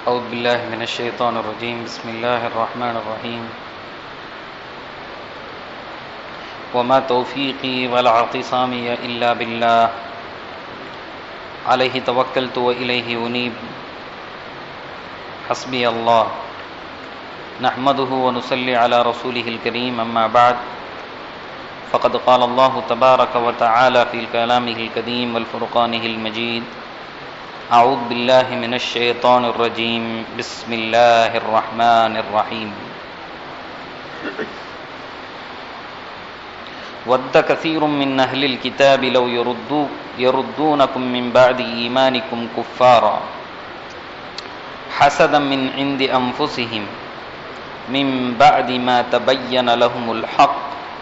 أعوذ بالله من الشيطان الرجيم بسم الله الرحمن الرحيم وما توفيقي ولا اعتصامي إلا بالله عليه توكلت وإليه أنيب حسبي الله نحمده ونصلي على رسوله الكريم أما بعد فقد قال الله تبارك وتعالى في كلامه الكريم والفرقانه المجيد أعوذ بالله من الشيطان الرجيم بسم الله الرحمن الرحيم ود كثير من أهل الكتاب لو يردو يردونكم من بعد إيمانكم كفارا حسدا من عند أنفسهم من بعد ما تبين لهم الحق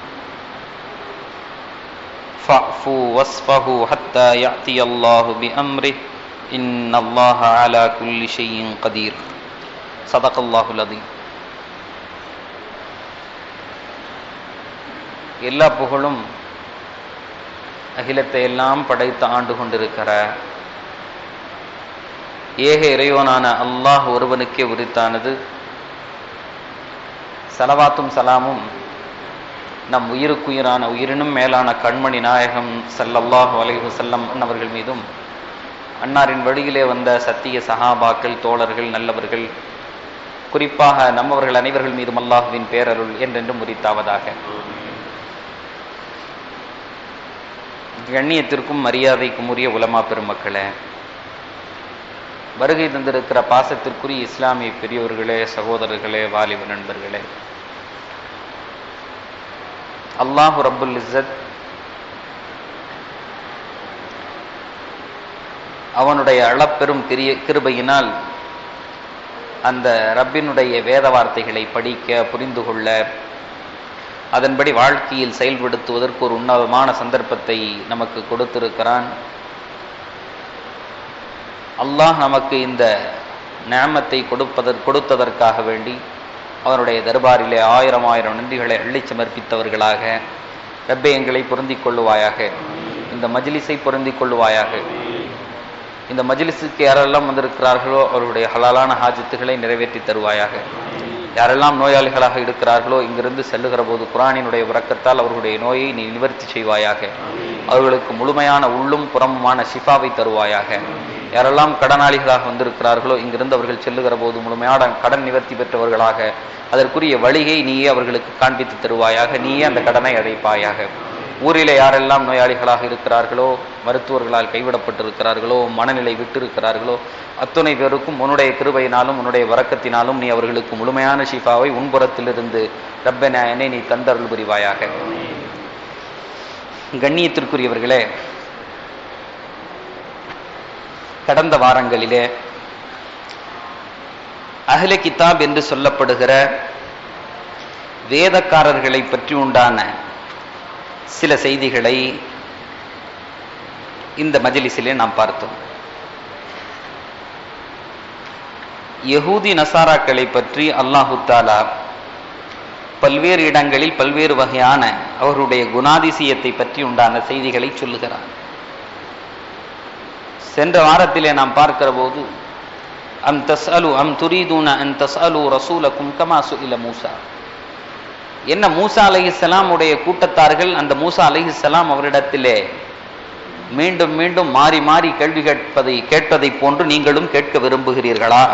فاعفوا واصفحوا حتى يأتي الله بأمره إن الله على كل شيء قدير صدق الله العظيم எல்லா புகழும் அகிலத்தை எல்லாம் படைத்து ஆண்டு கொண்டிருக்கிற ஏக இறைவனான அல்லாஹ் ஒருவனுக்கே உரித்தானது சலவாத்தும் சலாமும் நம் உயிருக்குயிரான உயிரினும் மேலான கண்மணி நாயகம் சல்லல்லாஹு அலைஹு செல்லம் அவர்கள் மீதும் அன்னாரின் வழியிலே வந்த சத்திய சஹாபாக்கள் தோழர்கள் நல்லவர்கள் குறிப்பாக நம்மவர்கள் அனைவர்கள் மீதும் அல்லாஹுவின் பேரருள் என்றென்றும் உரித்தாவதாக கண்ணியத்திற்கும் மரியாதைக்கும் உரிய உலமா பெருமக்களே வருகை தந்திருக்கிற பாசத்திற்குரிய இஸ்லாமிய பெரியோர்களே சகோதரர்களே வாலிப நண்பர்களே அல்லாஹு ரப்புல் இஸ்ஸத் அவனுடைய அளப்பெரும் கிரிய கிருபையினால் அந்த ரப்பினுடைய வேத வார்த்தைகளை படிக்க புரிந்து கொள்ள அதன்படி வாழ்க்கையில் செயல்படுத்துவதற்கு ஒரு உன்னதமான சந்தர்ப்பத்தை நமக்கு கொடுத்திருக்கிறான் அல்லாஹ் நமக்கு இந்த நேமத்தை கொடுப்பதற் கொடுத்ததற்காக வேண்டி அவனுடைய தர்பாரிலே ஆயிரம் ஆயிரம் நன்றிகளை அள்ளி சமர்ப்பித்தவர்களாக ரப்பே எங்களை பொருந்திக் கொள்ளுவாயாக இந்த மஜிலிஸை பொருந்திக் கொள்ளுவாயாக இந்த மஜிலிஸுக்கு யாரெல்லாம் வந்திருக்கிறார்களோ அவர்களுடைய ஹலாலான ஹாஜத்துகளை நிறைவேற்றி தருவாயாக யாரெல்லாம் நோயாளிகளாக இருக்கிறார்களோ இங்கிருந்து செல்லுகிற போது குரானினுடைய உறக்கத்தால் அவர்களுடைய நோயை நீ நிவர்த்தி செய்வாயாக அவர்களுக்கு முழுமையான உள்ளும் புறமுமான ஷிஃபாவை தருவாயாக யாரெல்லாம் கடனாளிகளாக வந்திருக்கிறார்களோ இங்கிருந்து அவர்கள் செல்லுகிற போது முழுமையான கடன் நிவர்த்தி பெற்றவர்களாக அதற்குரிய வழியை நீயே அவர்களுக்கு காண்பித்து தருவாயாக நீயே அந்த கடனை அடைப்பாயாக ஊரிலே யாரெல்லாம் நோயாளிகளாக இருக்கிறார்களோ மருத்துவர்களால் கைவிடப்பட்டிருக்கிறார்களோ மனநிலை விட்டிருக்கிறார்களோ அத்துணை பேருக்கும் உன்னுடைய கிருபையினாலும் உன்னுடைய வரக்கத்தினாலும் நீ அவர்களுக்கு முழுமையான ஷிஃபாவை உன்புறத்திலிருந்து ரப்பனாயனை நீ தந்தருள் புரிவாயாக கண்ணியத்திற்குரியவர்களே கடந்த வாரங்களிலே அஹ்ல கிதாப் என்று சொல்லப்படுகிற வேதக்காரர்களை பற்றி உண்டான சில செய்திகளை இந்த மஜலிஸிலே நாம் பார்த்தோம் யகூதி நசாராக்களை பற்றி அல்லாஹு தாலா பல்வேறு இடங்களில் பல்வேறு வகையான அவருடைய குணாதிசயத்தை பற்றி உண்டான செய்திகளை சொல்லுகிறார் சென்ற வாரத்திலே நாம் பார்க்கிற போது அம் தஸ் அலு அம் துரீதூன அன் தஸ் அலு ரசூலக்கும் கமாசு இல மூசா என்ன மூசா அலைஹிஸ்ஸலாம் உடைய கூட்டத்தார்கள் அந்த மூசா அலைஹிஸ்ஸலாம் அவரிடத்திலே மீண்டும் மீண்டும் மாறி மாறி கேள்வி கேட்பதை கேட்பதை போன்று நீங்களும் கேட்க விரும்புகிறீர்களா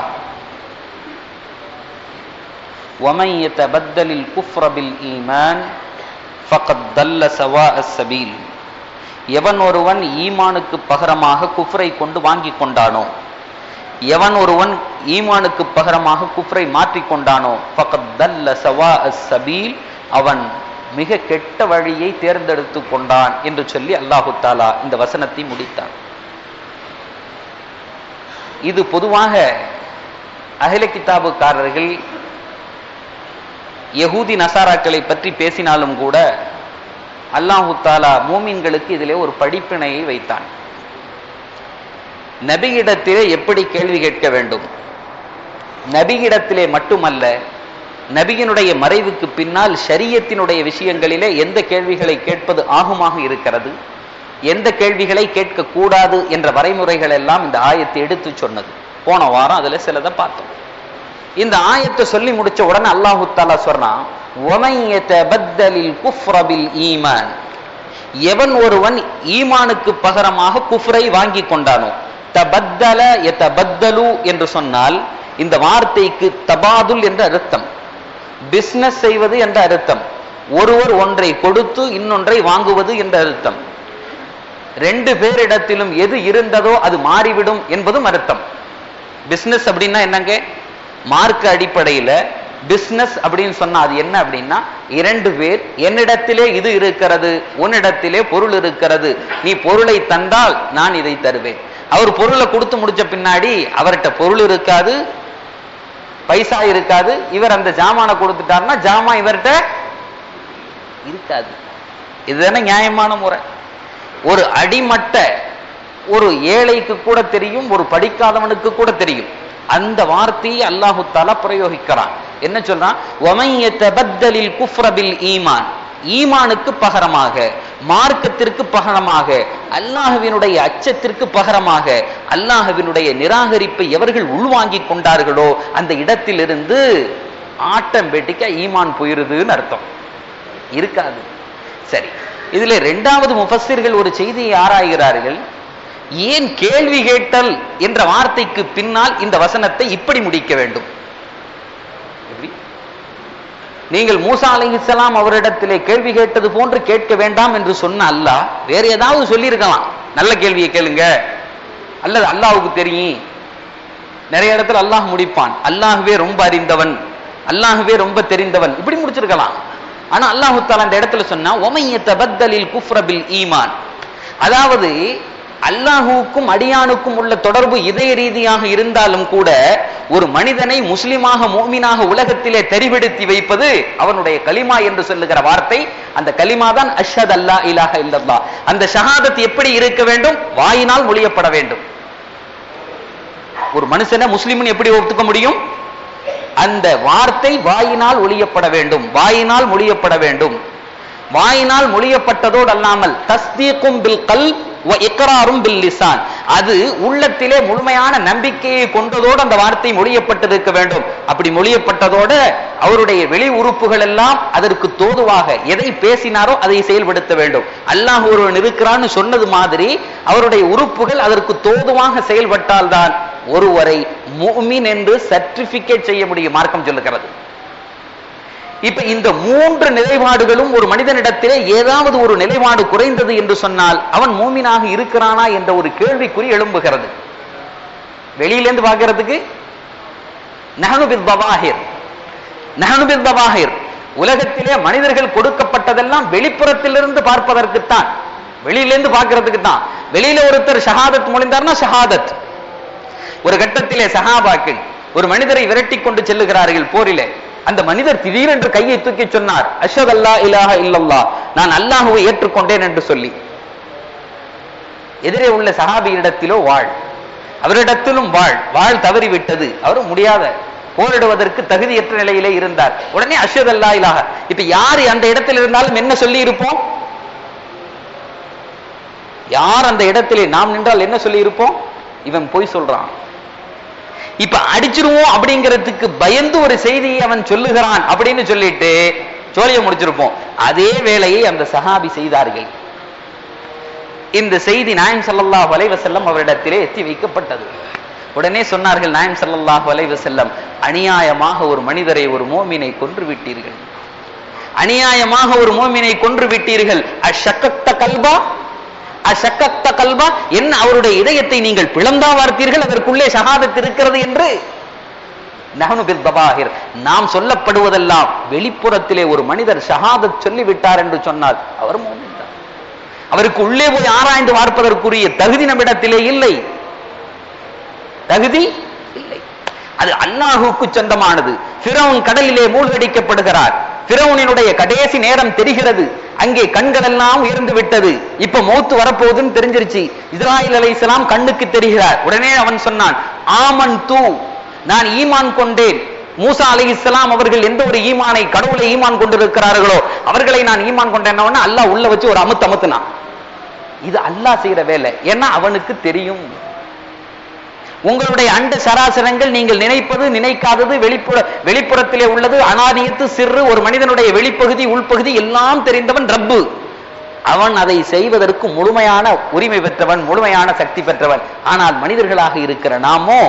ومن يتبدل الكفر بالإيمان فقد ضل سواء السبيل எவன் ஒருவன் ஈமானுக்கு பகரமாக குஃப்ரை கொண்டு வாங்கி கொண்டானோ எவன் ஒருவன் ஈமானுக்கு பகரமாக குஃப்ரை மாற்றிக் கொண்டானோ ஃபகத் தல்ல சவா சபீல் அவன் மிக கெட்ட வழியை தேர்ந்தெடுத்து கொண்டான் என்று சொல்லி அல்லாஹு தாலா இந்த வசனத்தை முடித்தான் இது பொதுவாக அகில கிதாபுக்காரர்கள் யகூதி நசாராக்களை பற்றி பேசினாலும் கூட அல்லாஹு தாலா மூமின்களுக்கு இதிலே ஒரு படிப்பினையை வைத்தான் நபியிடத்திலே எப்படி கேள்வி கேட்க வேண்டும் நபியிடத்திலே மட்டுமல்ல நபியினுடைய மறைவுக்கு பின்னால் ஷரியத்தினுடைய விஷயங்களிலே எந்த கேள்விகளை கேட்பது ஆகுமாக இருக்கிறது எந்த கேள்விகளை கேட்கக்கூடாது என்ற வரைமுறைகள் எல்லாம் இந்த ஆயத்தை எடுத்து சொன்னது போன வாரம் அதுல சிலதை பார்த்தோம் இந்த ஆயத்தை சொல்லி முடிச்ச உடனே அல்லாஹு தாலா சொல்றான் "ஒமன் யதபத்தலில் குஃப்ர பில் ஈமான் எவன் ஒருவன் ஈமானுக்கு பகரமாக குஃப்ரை வாங்கி கொண்டானோ தபத்தல யதபத்தலு என்று சொன்னால் இந்த வார்த்தைக்கு தபாதுல் என்ற அர்த்தம் பிசினஸ் செய்வது என்ற அர்த்தம் ஒருவர் ஒன்றை கொடுத்து இன்னொன்றை வாங்குவது என்ற அர்த்தம் ரெண்டு பேரிடத்திலும் எது இருந்ததோ அது மாறிவிடும் என்பதும் அர்த்தம் பிசினஸ் அப்படின்னா என்னங்க மார்க் அடிப்படையில பிசினஸ் அப்படின்னு சொன்னா அது என்ன அப்படின்னா இரண்டு பேர் என்னிடத்திலே இது இருக்கிறது உன்னிடத்திலே பொருள் இருக்கிறது நீ பொருளை தந்தால் நான் இதை தருவேன் அவர் பொருளை கொடுத்து முடிச்ச பின்னாடி அவர்கிட்ட பொருள் இருக்காது பைசா இருக்காது இவர் அந்த ஜாமானை கொடுத்துட்டாருன்னா ஜாமான் இவர்கிட்ட இருக்காது இதுதானே நியாயமான முறை ஒரு அடிமட்ட ஒரு ஏழைக்கு கூட தெரியும் ஒரு படிக்காதவனுக்கு கூட தெரியும் அந்த வார்த்தையை அல்லாஹு தாலா பிரயோகிக்கிறான் என்ன சொல்றான் ஒமையத்தபத்தலில் குஃப்ரபில் ஈமான் ஈமானுக்கு பகரமாக மார்க்கத்திற்கு பகரமாக அல்லாஹுவினுடைய அச்சத்திற்கு பகரமாக அல்லாஹுவினுடைய நிராகரிப்பை எவர்கள் உள்வாங்கிக் கொண்டார்களோ அந்த இடத்திலிருந்து ஆட்டம் வெட்டிக்க ஈமான் போயிருதுன்னு அர்த்தம் இருக்காது சரி இதுல இரண்டாவது முஃபஸ்ஸிர்கள் ஒரு செய்தியை ஆராய்கிறார்கள் ஏன் கேள்வி கேட்டல் என்ற வார்த்தைக்கு பின்னால் இந்த வசனத்தை இப்படி முடிக்க வேண்டும் எப்படி? நீங்கள் மூசா அலைஹிஸ்ஸலாம் அவரிடத்திலே கேள்வி கேட்டது போன்று கேட்க வேண்டாம் என்று சொன்ன அல்லாஹ் வேற ஏதாவது சொல்லியிருக்கலாம் நல்ல கேள்வியை கேளுங்க அல்லது அல்லாஹ்வுக்கு தெரியும் நிறைய இடத்துல அல்லாஹ் முடிப்பான் அல்லாஹ்வே ரொம்ப அறிந்தவன் அல்லாஹ்வே ரொம்ப தெரிந்தவன் இப்படி முடிச்சிருக்கலாம் ஆனா அல்லாஹு தாலா அந்த இடத்துல சொன்னா ஒமையத்த பத்தலில் குஃப்ரபில் ஈமான் அதாவது அல்லாஹுவுக்கும் அடியானுக்கும் உள்ள தொடர்பு இதய ரீதியாக இருந்தாலும் கூட ஒரு மனிதனை முஸ்லிமாக மூமினாக உலகத்திலே தெரிவெடுத்தி வைப்பது அவனுடைய கலிமா என்று சொல்லுகிற வார்த்தை அந்த கலிமா தான் அஷ்ஹத் அல்லா இலாஹ இல்லல்லா அந்த ஷஹாதத் எப்படி இருக்க வேண்டும் வாயினால் மொழியப்பட வேண்டும் ஒரு மனுஷனை முஸ்லிம்னு எப்படி ஒத்துக்க முடியும் அந்த வார்த்தை வாயினால் ஒழியப்பட வேண்டும் வாயினால் மொழியப்பட வேண்டும் வாயினால் மொழியப்பட்டதோடு அல்லாமல் தஸ்தீக்கும் பில் கல் வ இக்ராரும் பில் லிசான் அது உள்ளத்திலே முழுமையான நம்பிக்கையை கொண்டதோடு அந்த வார்த்தை மொழியப்பட்டிருக்க வேண்டும் அப்படி மொழியப்பட்டதோடு அவருடைய வெளி உறுப்புகள் எல்லாம் அதற்கு தோதுவாக எதை பேசினாரோ அதை செயல்படுத்த வேண்டும் அல்லாஹ் ஒருவன் இருக்கிறான்னு சொன்னது மாதிரி அவருடைய உறுப்புகள் அதற்கு தோதுவாக செயல்பட்டால்தான் ஒருவரை முஃமின் என்று சர்டிபிகேட் செய்ய முடியும் மார்க்கம் சொல்லுகிறது இப்ப இந்த மூன்று நிலைப்பாடுகளும் ஒரு மனிதனிடத்திலே ஏதாவது ஒரு நிலைப்பாடு குறைந்தது என்று சொன்னால் அவன் மூமினாக இருக்கிறானா என்ற ஒரு கேள்விக்குறி எழும்புகிறது வெளியிலேருந்து பார்க்கிறதுக்கு நஹனுபித் பவாஹிர் நஹனுபித் பவாஹிர் உலகத்திலே மனிதர்கள் கொடுக்கப்பட்டதெல்லாம் வெளிப்புறத்திலிருந்து பார்ப்பதற்குத்தான் வெளியிலேருந்து பார்க்கிறதுக்கு தான் வெளியில ஒருத்தர் ஷஹாதத் மொழிந்தார்னா ஷஹாதத் ஒரு கட்டத்திலே சஹாபாக்கள் ஒரு மனிதரை விரட்டி கொண்டு செல்லுகிறார்கள் போரிலே அந்த மனிதர் திடீரென்று கையை தூக்கி சொன்னார் அஷத் அல்லா இலாஹ இல்லல்லா நான் அல்லாஹுவை ஏற்றுக்கொண்டேன் என்று சொல்லி எதிரே உள்ள சஹாபியிடத்திலோ வாழ் அவரிடத்திலும் வாழ் வாழ் தவறிவிட்டது அவரும் முடியாத போரிடுவதற்கு தகுதியற்ற நிலையிலே இருந்தார் உடனே அஷத் அல்லா இலாஹ இப்ப யார் அந்த இடத்தில் இருந்தாலும் என்ன சொல்லி இருப்போம் யார் அந்த இடத்திலே நாம் நின்றால் என்ன சொல்லி இருப்போம் இவன் போய் சொல்றான் இப்ப அடிச்சிருவோம் அப்படிங்கிறதுக்கு பயந்து ஒரு செய்தியை அவன் சொல்லுகிறான் அப்படின்னு சொல்லிட்டு சோழிய முடிச்சிருப்போம் அதே வேலையை அந்த சஹாபி செய்தார்கள் இந்த செய்தி நாயம் ஸல்லல்லாஹு அலைஹி வஸல்லம் அவரிடத்திலே எத்தி வைக்கப்பட்டது உடனே சொன்னார்கள் நாயம் ஸல்லல்லாஹு அலைஹி வஸல்லம் அநியாயமாக ஒரு மனிதரை ஒரு மோமினை கொன்று விட்டீர்கள் அநியாயமாக ஒரு மோமினை கொன்று விட்டீர்கள் அஷக்கத்த கல்பா அசக்கத்த கல்வா என்ன அவருடைய இதயத்தை நீங்கள் பிளந்தா வார்த்தீர்கள் அதற்குள்ளே ஷஹாதத் இருக்கிறது என்று நஹனு பில் தபாஹிர் நாம் சொல்லப்படுவதெல்லாம் வெளிப்புறத்திலே ஒரு மனிதர் ஷஹாதத் சொல்லிவிட்டார் என்று சொன்னால் அவர் மோமின் தான். அவருக்கு உள்ளே போய் ஆராய்ந்து பார்ப்பதற்குரிய தகுதி நம்மிடத்திலே இல்லை தகுதி இல்லை அது அல்லாஹுக்கு சொந்தமானது ஃபிரௌன் கடலிலே மூழ்கடிக்கப்படுகிறார் ஃபிரௌனினுடைய கடைசி நேரம் தெரிகிறது அங்கே கண்கள் எல்லாம் உயர்ந்து விட்டது இப்ப மௌத்து வரப்போகுதுன்னு தெரிஞ்சிருச்சு இஸ்ராயில் அலைஹிஸ்ஸலாம் கண்ணுக்கு தெரிகிறார் உடனே அவன் சொன்னான் ஆமன் தூ நான் ஈமான் கொண்டேன் மூசா அலைஹிஸ்ஸலாம் அவர்கள் எந்த ஒரு ஈமானை கடவுளை ஈமான் கொண்டிருக்கிறார்களோ அவர்களை நான் ஈமான் கொண்டேன் அல்லாஹ் உள்ள வச்சு ஒரு அமுத்து அமுத்துனான் இது அல்லாஹ் செய்யற வேலை ஏன்னா அவனுக்கு தெரியும் உங்களுடைய அண்ட சராசரங்கள் நீங்கள் நினைப்பது நினைக்காதது வெளிப்புற வெளிப்புறத்திலே உள்ளது அனாதியத்து சிறு ஒரு மனிதனுடைய வெளிப்பகுதி உள்பகுதி எல்லாம் தெரிந்தவன் ரப்பு அவன் அதை செய்வதற்கு முழுமையான உரிமை பெற்றவன் முழுமையான சக்தி பெற்றவன் ஆனால் மனிதர்களாக இருக்கிற நாமோ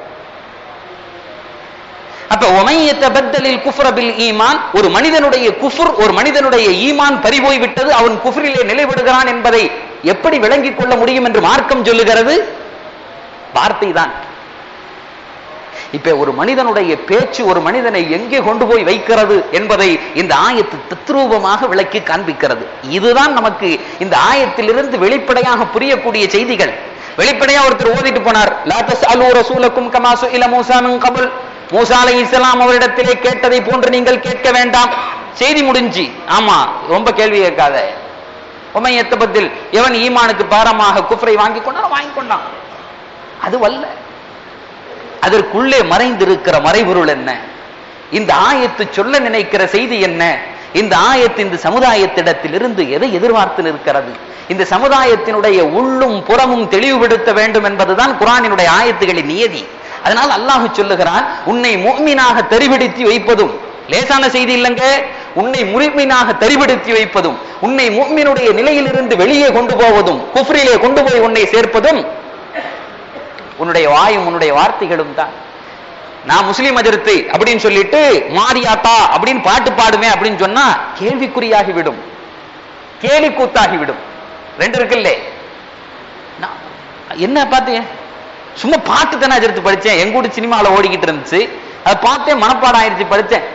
அப்ப ஒமையத்த பத்தலில் குஃப்ரபில் ஈமான் ஒரு மனிதனுடைய குஃபுர் ஒரு மனிதனுடைய ஈமான் பறிபோய் விட்டது அவன் குஃப்ரிலே நிலைபடுகிறான் என்பதை எப்படி விளங்கிக் கொள்ள முடியும் என்று மார்க்கம் சொல்லுகிறது வார்த்தை தான் இப்ப ஒரு மனிதனுடைய பேச்சு ஒரு மனிதனை எங்கே கொண்டு போய் வைக்கிறது என்பதை இந்த ஆயத்து தத்ரூபமாக விளக்கி காண்பிக்கிறது இதுதான் நமக்கு இந்த ஆயத்திலிருந்து வெளிப்படையாக புரியக்கூடிய செய்திகள் வெளிப்படையா ஒருத்தர் ஓதிட்டு போனார் லா தஸ்அலு ரசூலக்கும் கமா சுஇல மூஸா மின் கபல் மூசா அலைஹிஸ்ஸலாம் அவரிடத்திலே கேட்டதை போன்று நீங்கள் கேட்க வேண்டாம் செய்தி முடிஞ்சு ஆமா ரொம்ப கேள்வி கேட்காத உமை எத்தபத்தில் எவன் ஈமானுக்கு பாரமாக குஃப்ரை வாங்கி கொண்டான் வாங்கி கொண்டான் அது வல்ல அதற்குள்ளே மறைந்திருக்கிற மறைபொருள் என்ன இந்த ஆயத்து சொல்ல நினைக்கிற செய்தி என்ன இந்த ஆயத்து இந்த சமுதாயத்திடத்திலிருந்து எதை எதிர்பார்த்து நிற்கிறது இந்த சமுதாயத்தினுடைய உள்ளும் புறமும் தெளிவுபடுத்த வேண்டும் என்பதுதான் குரானினுடைய ஆயத்துகளின் நியதி அதனால் அல்லாஹ் சொல்லுகிறான் உன்னை முக்மீனாக தெரிபிடித்து வைப்பதும் லேசான செய்தி இல்லைங்க உன்னை முழுமையாக தெரிபிடித்து வைப்பதும் உன்னை முக்மினுடைய நிலையிலிருந்து வெளியே கொண்டு போவதும் குஃப்ரிலே கொண்டு போய் உன்னை சேர்ப்பதும் உன்னுடைய வாயும் உன்னுடைய வார்த்தைகளும் தான் நான் முஸ்லீம் அதிர்த்து அப்படின்னு சொல்லிட்டு மாரியாத்தா அப்படின்னு பாட்டு பாடுமே அப்படின்னு சொன்னா கேள்விக்குறியாகி விடும் கேலி கூத்தாகி விடும் ரெண்டு இருக்குல்ல நான் என்ன பார்த்தேன் சும்மா பாட்டு தானே எடுத்து படிச்சேன் எங்க கூட சினிமாவில் ஓடிக்கிட்டு இருந்துச்சு அதை பார்த்தேன் மனப்பாடம் ஆயிடுச்சு படிச்சேன்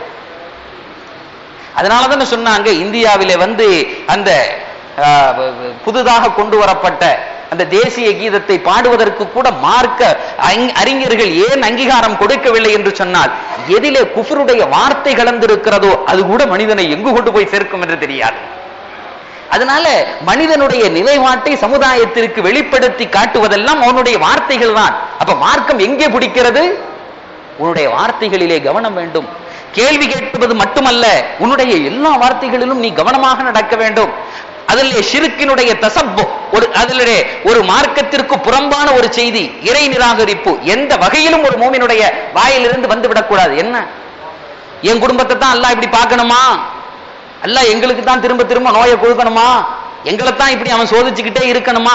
அதனால தானே சொன்னாங்க இந்தியாவிலே வந்து அந்த ஆஹ், புதிதாக கொண்டு வரப்பட்ட அந்த தேசிய கீதத்தை பாடுவதற்கு கூட மார்க்க அங்- அறிஞர்கள் ஏன் அங்கீகாரம் கொடுக்கவில்லை என்று சொன்னால் எதிலே குஃபருடைய வார்த்தை கலந்திருக்கிறதோ அது கூட மனிதனை எங்கு கொண்டு போய் சேர்க்கும் என்று தெரியாது அதனால மனிதனுடைய நிலைப்பாட்டை சமுதாயத்திற்கு வெளிப்படுத்தி காட்டுவதெல்லாம் அவனுடைய வார்த்தைகள் தான் அப்ப மார்க்கம் எங்கே பிடிக்கிறது உன்னுடைய வார்த்தைகளிலே கவனம் வேண்டும் கேள்வி கேட்பது மட்டுமல்ல உன்னுடைய எல்லா வார்த்தைகளிலும் நீ கவனமாக நடக்க வேண்டும் அதிலே ஷிருக்கினுடைய தசப்பு ஒரு அதிலே ஒரு மார்க்கத்திற்கு புறம்பான ஒரு செய்தி இறை நிராகரிப்பு எந்த வகையிலும் ஒரு மூமினுடைய வாயிலிருந்து வந்து விடக்கூடாது என்ன என் குடும்பத்தை தான் அல்லாஹ் இப்படி பார்க்கணுமா அல்லாஹ் எங்களுக்கு தான் திரும்ப திரும்ப நோயை கொடுக்கணுமா எங்களை தான் இப்படி அவன் சோதிச்சுக்கிட்டே இருக்கணுமா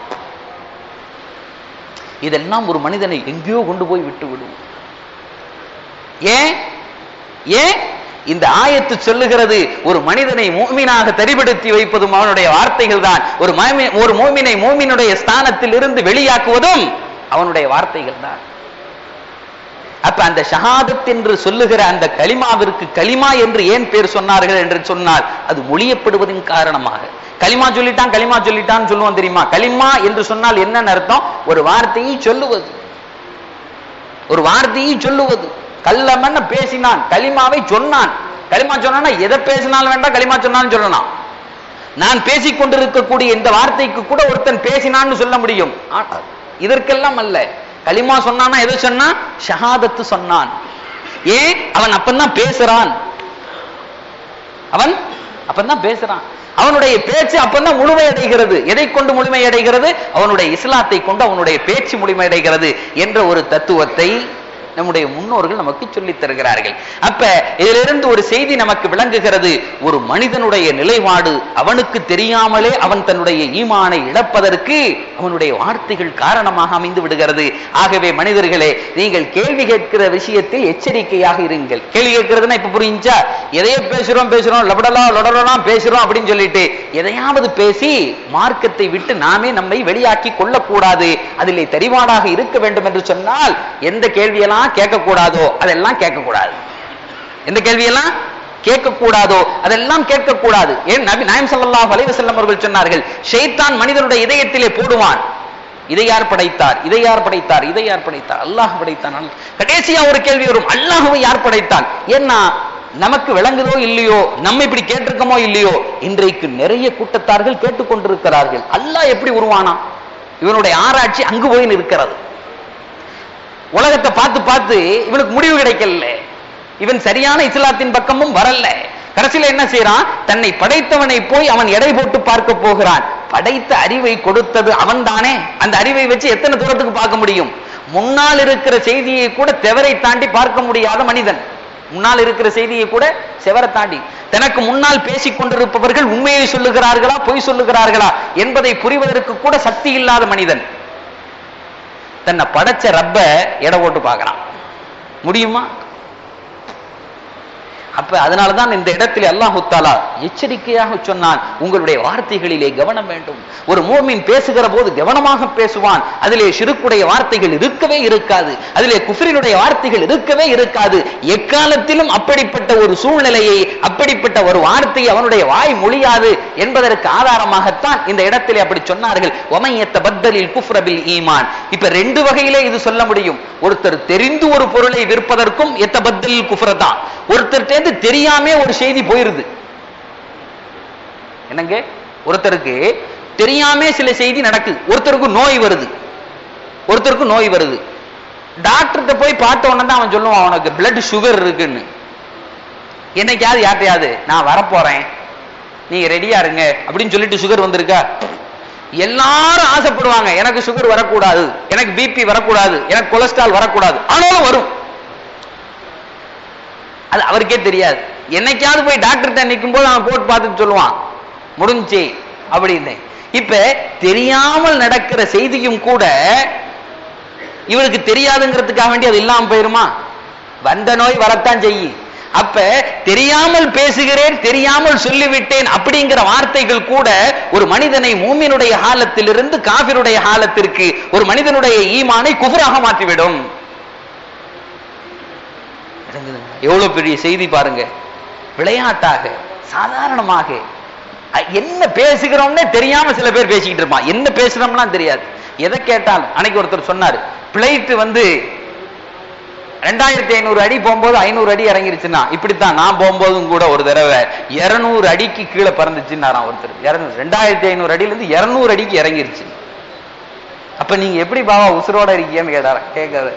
இதெல்லாம் ஒரு மனிதனை எங்கேயோ கொண்டு போய் விட்டு விடும் ஏன் ஏன் இந்த ஆயத்து சொல்லுகிறது ஒரு மனிதனை மூமினாக தெரிபடுத்தி வைப்பதும் அவனுடைய வார்த்தைகள் தான் ஒரு மோமி- ஒரு மூமினை மூமினுடைய ஸ்தானத்தில் இருந்து வெளியாக்குவதும் அவனுடைய வார்த்தைகள் தான் அப்ப அந்த ஷஹாதத் என்று சொல்லுகிற அந்த கலிமாவிற்கு கலிமா என்று ஏன் பேர் சொன்னார்கள் என்று சொன்னால் அது மொழியப்படுவதின் காரணமாக கலிமா சொல்லிட்டான் கலிமா சொல்லிட்டான்னு சொல்லுவோம் தெரியுமா கலிமா என்று சொன்னால் என்னன்னு அர்த்தம் ஒரு வார்த்தையை சொல்லுவது ஒரு வார்த்தையை சொல்லுவது கல்லமன்னு பேசினான் கலிமாவை சொன்னான் கலிமா சொன்னா எதை பேசினாலும் வேண்டாம் கலிமா சொன்னான்னு சொல்லலாம் நான் பேசிக் கொண்டிருக்கக்கூடிய இந்த வார்த்தைக்கு கூட ஒருத்தன் பேசினான்னு சொல்ல முடியும் ஆ- இதற்கெல்லாம் அல்ல கலிமா சொன்னானா எதை சொன்னா ஷஹாதத்து சொன்னான் ஏன் அவன் அப்பந்தான் பேசுறான் அவன் அப்பந்தான் பேசுறான் அவனுடைய பேச்சு அப்பந்தான் முழுமையடைகிறது எதை கொண்டு முழுமையடைகிறது அவனுடைய இஸ்லாத்தை கொண்டு அவனுடைய பேச்சு முழுமையடைகிறது என்ற ஒரு தத்துவத்தை நம்முடைய முன்னோர்கள் நமக்கு சொல்லித் தருகிறார்கள் அப்ப இதிலிருந்து ஒரு செய்தி நமக்கு விளங்குகிறது ஒரு மனிதனுடைய நிலைப்பாடு அவனுக்கு தெரியாமலே அவன் தன்னுடைய ஈமானை இழப்பதற்கு அவனுடைய வார்த்தைகள் காரணமாக அமைந்து விடுகிறது ஆகவே மனிதர்களே நீங்கள் கேள்வி கேட்கிற விஷயத்தில் எச்சரிக்கையாக இருங்கள் கேள்வி கேட்கிறதுனா இப்ப புரிஞ்சா எதையோ பேசுறோம் பேசுறோம் லபடலாம் லொடலாம் பேசுறோம் அப்படின்னு சொல்லிட்டு எதையாவது பேசி மார்க்கத்தை விட்டு நாமே நம்மை வெளியாக்கி கொள்ளக்கூடாது அதிலே தெரிவாடாக இருக்க வேண்டும் என்று சொன்னால் எந்த கேள்வியெல்லாம் கேட்கக்கூடாதோ அதெல்லாம் கேட்கக்கூடாது எந்த கேள்வியெல்லாம் கேட்கக்கூடாதோ அதெல்லாம் கேட்கக்கூடாது ஏன் நபி நாயம் ஸல்லல்லாஹு அலைஹி வஸல்லம் அவர்கள் சொன்னார்கள் ஷைத்தான் மனிதனுடைய இதயத்திலே போடுவான் இதை யார் படைத்தார் இதை யார் படைத்தார் இதை யார் படைத்தார் அல்லாஹ் படைத்தான் அல்~ கடைசியா ஒரு கேள்வி வரும் அல்லாஹ்வை யார் படைத்தான் ஏன்னா நமக்கு விளங்குதோ இல்லையோ நம்ம இப்படி கேட்டிருக்கோமோ இல்லையோ இன்றைக்கு நிறைய கூட்டத்தார்கள் கேட்டுக்கொண்டிருக்கிறார்கள் அல்லாஹ் எப்படி உருவானா இவனுடைய ஆராய்ச்சி அங்கு போய் நிற்கிறது உலகத்தை பார்த்து பார்த்து இவனுக்கு முடிவு கிடைக்கல இவன் சரியான இஸ்லாத்தின் பக்கமும் வரல கடைசியில என்ன செய்யறான் தன்னை படைத்தவனை போய் அவன் எடை போட்டு பார்க்க போகிறான் படைத்த அறிவை கொடுத்தது அவன் தானே அந்த அறிவை வச்சு எத்தனை தூரத்துக்கு பார்க்க முடியும் முன்னால் இருக்கிற செய்தியை கூட தெவரை தாண்டி பார்க்க முடியாத மனிதன் முன்னால் இருக்கிற செய்தியை கூட செவரை தாண்டி தனக்கு முன்னால் பேசிக் கொண்டிருப்பவர்கள் உண்மையை சொல்லுகிறார்களா பொய் சொல்லுகிறார்களா என்பதை புரிவதற்கு கூட சக்தி இல்லாத மனிதன் தன்னை படைச்ச ரப்ப எடை போட்டு பார்க்கறான் முடியுமா அப்ப அதனாலதான் இந்த இடத்தில் அல்லாஹு தாலா எச்சரிக்கையாக சொன்னான் உங்களுடைய வார்த்தைகளிலே கவனம் வேண்டும் ஒரு மூமின் பேசுகிற போது கவனமாக பேசுவான் அதிலே சிறுக்குடைய வார்த்தைகள் இருக்கவே இருக்காது அதிலே குஃப்ரினுடைய வார்த்தைகள் இருக்கவே இருக்காது எக்காலத்திலும் அப்படிப்பட்ட ஒரு சூழ்நிலையை அப்படிப்பட்ட ஒரு வார்த்தையை அவனுடைய வாய் மொழியாது என்பதற்கு ஆதாரமாகத்தான் இந்த இடத்திலே அப்படி சொன்னார்கள் ஒமையத்த பத்தலில் குஃப்ரபில் ஈமான் இப்ப ரெண்டு வகையிலே இது சொல்ல முடியும் ஒருத்தர் தெரிந்து ஒரு பொருளை விற்பதற்கும் எத்த பத்தலில் குஃப்ர தான் ஒருத்தர்கிட்ட தெரியாம ஒரு செய்தி போயிருது என்னங்க ஒருத்தருக்கு தெரியாம சில செய்தி நடக்குது ஒருத்தருக்கு நோய் வருது ஒருத்தருக்கு நோய் வருது டாக்டர்கிட்ட போய் பார்த்த உடனே தான் அவன் சொல்லுவான் அவனுக்கு பிளட் சுகர் இருக்குன்னு என்னைக்காவது யார்ட்டையாவது நான் வரப்போறேன் நீங்க ரெடியா இருங்க அப்படின்னு சொல்லிட்டு சுகர் வந்திருக்கா எல்லாரும் ஆசைப்படுவாங்க எனக்கு சுகர் வரக்கூடாது எனக்கு பிபி வரக்கூடாது எனக்கு கொலஸ்ட்ரால் வரக்கூடாது ஆனாலும் வரும் அது அவருக்கே தெரியாது என்னைக்காவது போய் டாக்டர்கிட்ட நிற்கும் போது அவன் போட்டு பார்த்துட்டு சொல்லுவான் முடிஞ்சு அப்படின்னு இப்ப தெரியாமல் நடக்கிற செய்தியும் கூட இவருக்கு தெரியாதுங்கிறதுக்காக வேண்டி அது இல்லாம போயிருமா வந்த நோய் வரத்தான் செய்யும் அப்ப தெரியாமல் பேசுகிறேன் தெரியாமல் சொல்லிவிட்டேன் அப்படிங்கிற வார்த்தைகள் கூட ஒரு மனிதனை மூமினுடைய காலத்திலிருந்து காபிருடைய காலத்திற்கு ஒரு மனிதனுடைய ஈமானை குஃபராக மாற்றிவிடும் எவ்வளவு பெரிய செய்தி பாருங்க விளையாட்டாக சாதாரணமாக என்ன பேசுகிறோம்னே தெரியாம சில பேர் பேசிக்கிட்டு இருப்பான் என்ன பேசுறோம்லாம் தெரியாது எதை கேட்டாலும் அன்னைக்கு ஒருத்தர் சொன்னாரு பிளைட் வந்து ரெண்டாயிரத்தி ஐநூறு அடி போகும்போது ஐநூறு அடி இறங்கிருச்சுன்னா இப்படித்தான் நான் போகும்போதும் கூட ஒரு தடவை இருநூறு அடிக்கு கீழே பறந்துச்சுன்னாராம் ஒருத்தர் இருநூறு ரெண்டாயிரத்தி ஐநூறு அடியில இருந்து இருநூறு அடிக்கு இறங்கிருச்சு அப்ப நீங்க எப்படி பாவா உசுரோட இருக்கீங்கன்னு கேட்டார கேட்காரு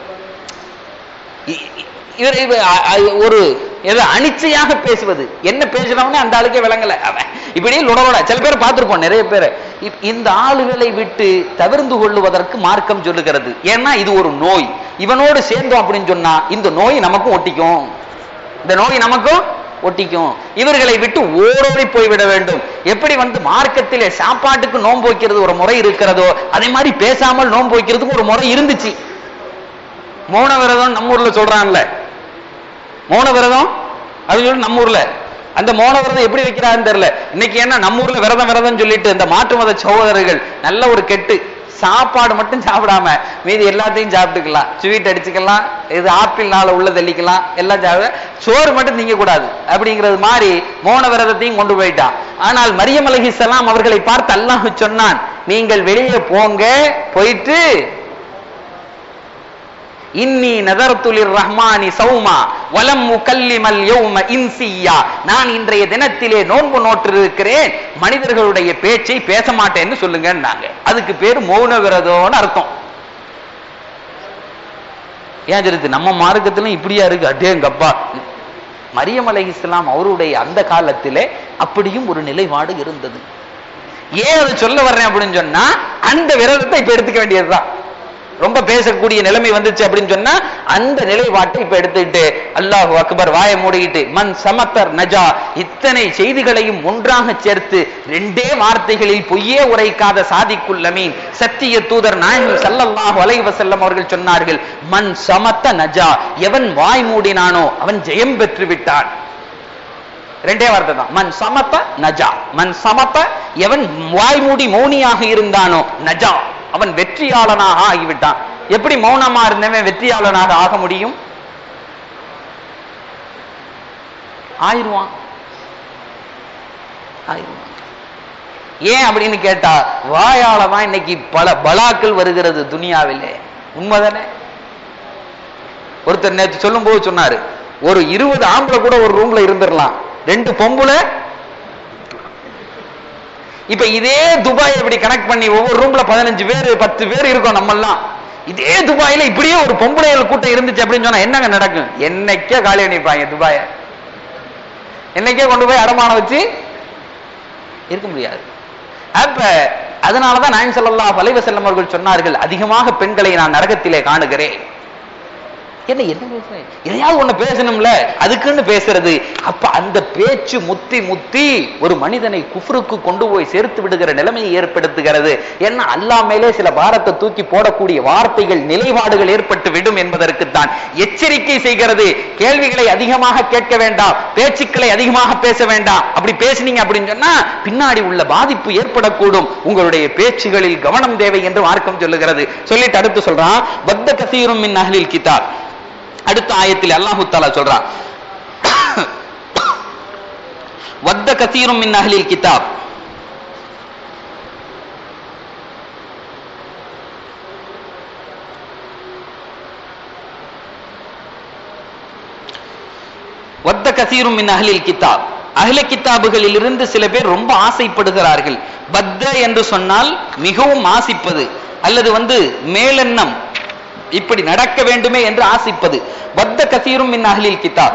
இவர் ஒரு எது அனிச்சையாக பேசுவது என்ன பேசுறவனே அந்த ஆளுக்கே விளங்கல அவன் இப்படி லுடலோட சில பேர் பார்த்திருப்போம் நிறைய பேர் இந்த ஆளுகளை விட்டு தவிர்ந்து கொள்ளுவதற்கு மார்க்கம் சொல்லுகிறது ஏன்னா இது ஒரு நோய் இவனோடு சேர்ந்தோம் அப்படின்னு சொன்னா இந்த நோய் நமக்கும் ஒட்டிக்கும் இந்த நோய் நமக்கும் ஒட்டிக்கும் இவர்களை விட்டு ஓடோடி போய்விட வேண்டும் எப்படி வந்து மார்க்கத்திலே சாப்பாட்டுக்கு நோன்பு வைக்கிறது ஒரு முறை இருக்கிறதோ அதே மாதிரி பேசாமல் நோன்பு வைக்கிறதுக்கு ஒரு முறை இருந்துச்சு மௌன விரதம் நம்ம ஊர்ல சொல்றாங்கல்ல மௌன விரதம் அது சொல்லி நம்ம ஊர்ல அந்த மௌன விரதம் எப்படி வைக்கிறாருன்னு தெரியல இன்னைக்கு என்ன நம்ம ஊர்ல விரதம் விரதம் சொல்லிட்டு இந்த மாற்று மத சகோதரர்கள் நல்ல ஒரு கெட்டு சாப்பாடு மட்டும் சாப்பிடாம மீதி எல்லாத்தையும் சாப்பிட்டுக்கலாம் ஸ்வீட் அடிச்சுக்கலாம் இது ஆப்பிள் நாள உள்ள தள்ளிக்கலாம் எல்லாம் சாப்பிட சோறு மட்டும் திங்க கூடாது அப்படிங்கிறது மாதிரி மௌன விரதத்தையும் கொண்டு போயிட்டான் ஆனால் மரியம் அலஹிசலாம் அவர்களை பார்த்து அல்லாஹ் சொன்னான் நீங்கள் வெளியே போங்க போயிட்டு இன்னி நதர்துலிர் ரஹ்மானி சௌமா வலம் முகல்லிமல் யௌம இன்சியா நான் இன்றைய தினத்திலே நோன்பு நோட்டிருக்கிறேன் மனிதர்களுடைய பேச்சை பேச மாட்டேன்னு சொல்லுங்கன்னாங்க அதுக்கு பேர் மௌன விரதம்னு அர்த்தம் ஏன் சொல்லுது நம்ம மார்க்கத்திலும் இப்படியா இருக்கு அடேங்கப்பா மரியம் அலை இஸ்லாம் அவருடைய அந்த காலத்திலே அப்படியும் ஒரு நிலைப்பாடு இருந்தது ஏன் அதை சொல்ல வர்றேன் அப்படின்னு சொன்னா அந்த விரதத்தை இப்ப எடுத்துக்க வேண்டியதுதான் ரொம்ப பேசக்கூடிய நிலைமை வந்துச்சு அப்படின்னு சொன்னா அந்த நிலைப்பாட்டை இப்ப எடுத்துக்கிட்டு அல்லாஹு அக்பர் வாய மூடிக்கிட்டு மண் சமத்தர் நஜா இத்தனை செய்திகளையும் ஒன்றாக சேர்த்து ரெண்டே வார்த்தைகளில் பொய்யே உரைக்காத சாதிக்குல் அமீன் சத்திய தூதர் நாயகம் சல்லல்லாஹு அலைஹி வஸல்லம் அவர்கள் சொன்னார்கள் மண் சமத்த நஜா எவன் வாய் மூடினானோ அவன் ஜெயம் பெற்று விட்டான் ரெண்டே வார்த்தை தான் மண் சமத்த நஜா மண் சமத்த எவன் வாய் மூடி மௌனியாக இருந்தானோ நஜா அவன் வெற்றியாளனாக ஆகிவிட்டான் எப்படி மௌனமா இருந்தவன் வெற்றியாளனாக ஆக முடியும் ஆயிடுவான் ஆயிடுவான் ஏன் அப்படின்னு கேட்டா வாயாளதான் இன்னைக்கு பல பலாக்கள் வருகிறது துனியாவிலே உண்மைதானே ஒருத்தர் நேற்று சொல்லும் போது சொன்னாரு ஒரு இருபது ஆம்பளை கூட ஒரு ரூம்ல இருந்துடலாம் ரெண்டு பொம்புல இப்ப இதே துபாய் இப்படி கனெக்ட் பண்ணி ஒவ்வொரு ரூம்ல பதினஞ்சு பேர் பத்து பேர் இருக்கோம் நம்ம எல்லாம் இதே துபாயில இப்படியே ஒரு பொம்பளைகள் கூட்டம் இருந்துச்சு அப்படின்னு சொன்னா என்னங்க நடக்கும் என்னைக்கே காலி பண்ணிருப்பாங்க துபாய என்னைக்கே கொண்டு போய் அடமானம் வச்சு இருக்க முடியாது அப்ப அதனாலதான் நாயன் ஸல்லல்லாஹு அலைஹி வஸல்லம் அவர்கள் சொன்னார்கள் அதிகமாக பெண்களை நான் நரகத்திலே காணுகிறேன் என்ன என்ன பேசுறேன் எதையாவது ஒண்ணு பேசணும்ல அதுக்குன்னு பேசுறது அப்ப அந்த பேச்சு முத்தி முத்தி ஒரு மனிதனை குஃப்ருக்கு கொண்டு போய் சேர்த்து விடுகிற நிலைமையை ஏற்படுத்துகிறது ஏன்னா அல்லாஹ் மேலே சில பாரத்தை தூக்கி போடக்கூடிய வார்த்தைகள் நிலைப்பாடுகள் ஏற்பட்டு விடும் என்பதற்குத்தான் எச்சரிக்கை செய்கிறது கேள்விகளை அதிகமாக கேட்க வேண்டாம் பேச்சுக்களை அதிகமாக பேச வேண்டாம் அப்படி பேசுனீங்க அப்படின்னு சொன்னா பின்னாடி உள்ள பாதிப்பு ஏற்படக்கூடும் உங்களுடைய பேச்சுகளில் கவனம் தேவை என்று மார்க்கம் சொல்லுகிறது சொல்லிட்டு அடுத்து சொல்றான் பத்த கசீரும் மின் அஹ்லில் கிதாப் அடுத்த ஆயத்தில் அல்லாஹு தாலா சொல்றான் வத்த கசீரும் மின் அஹ்லில் கிதாப் வத்த கசீரும் மின் அஹ்லில் கிதாப் அஹ்ல கிதாபுகளில் இருந்து சில பேர் ரொம்ப ஆசைப்படுகிறார்கள் பத்த என்று சொன்னால் மிகவும் ஆசிப்பது அல்லது வந்து மேலெண்ணம் இப்படி நடக்க வேண்டுமே என்று ஆசிப்பது பத்த கசீரும் மின் அஹ்லில் கிதாப்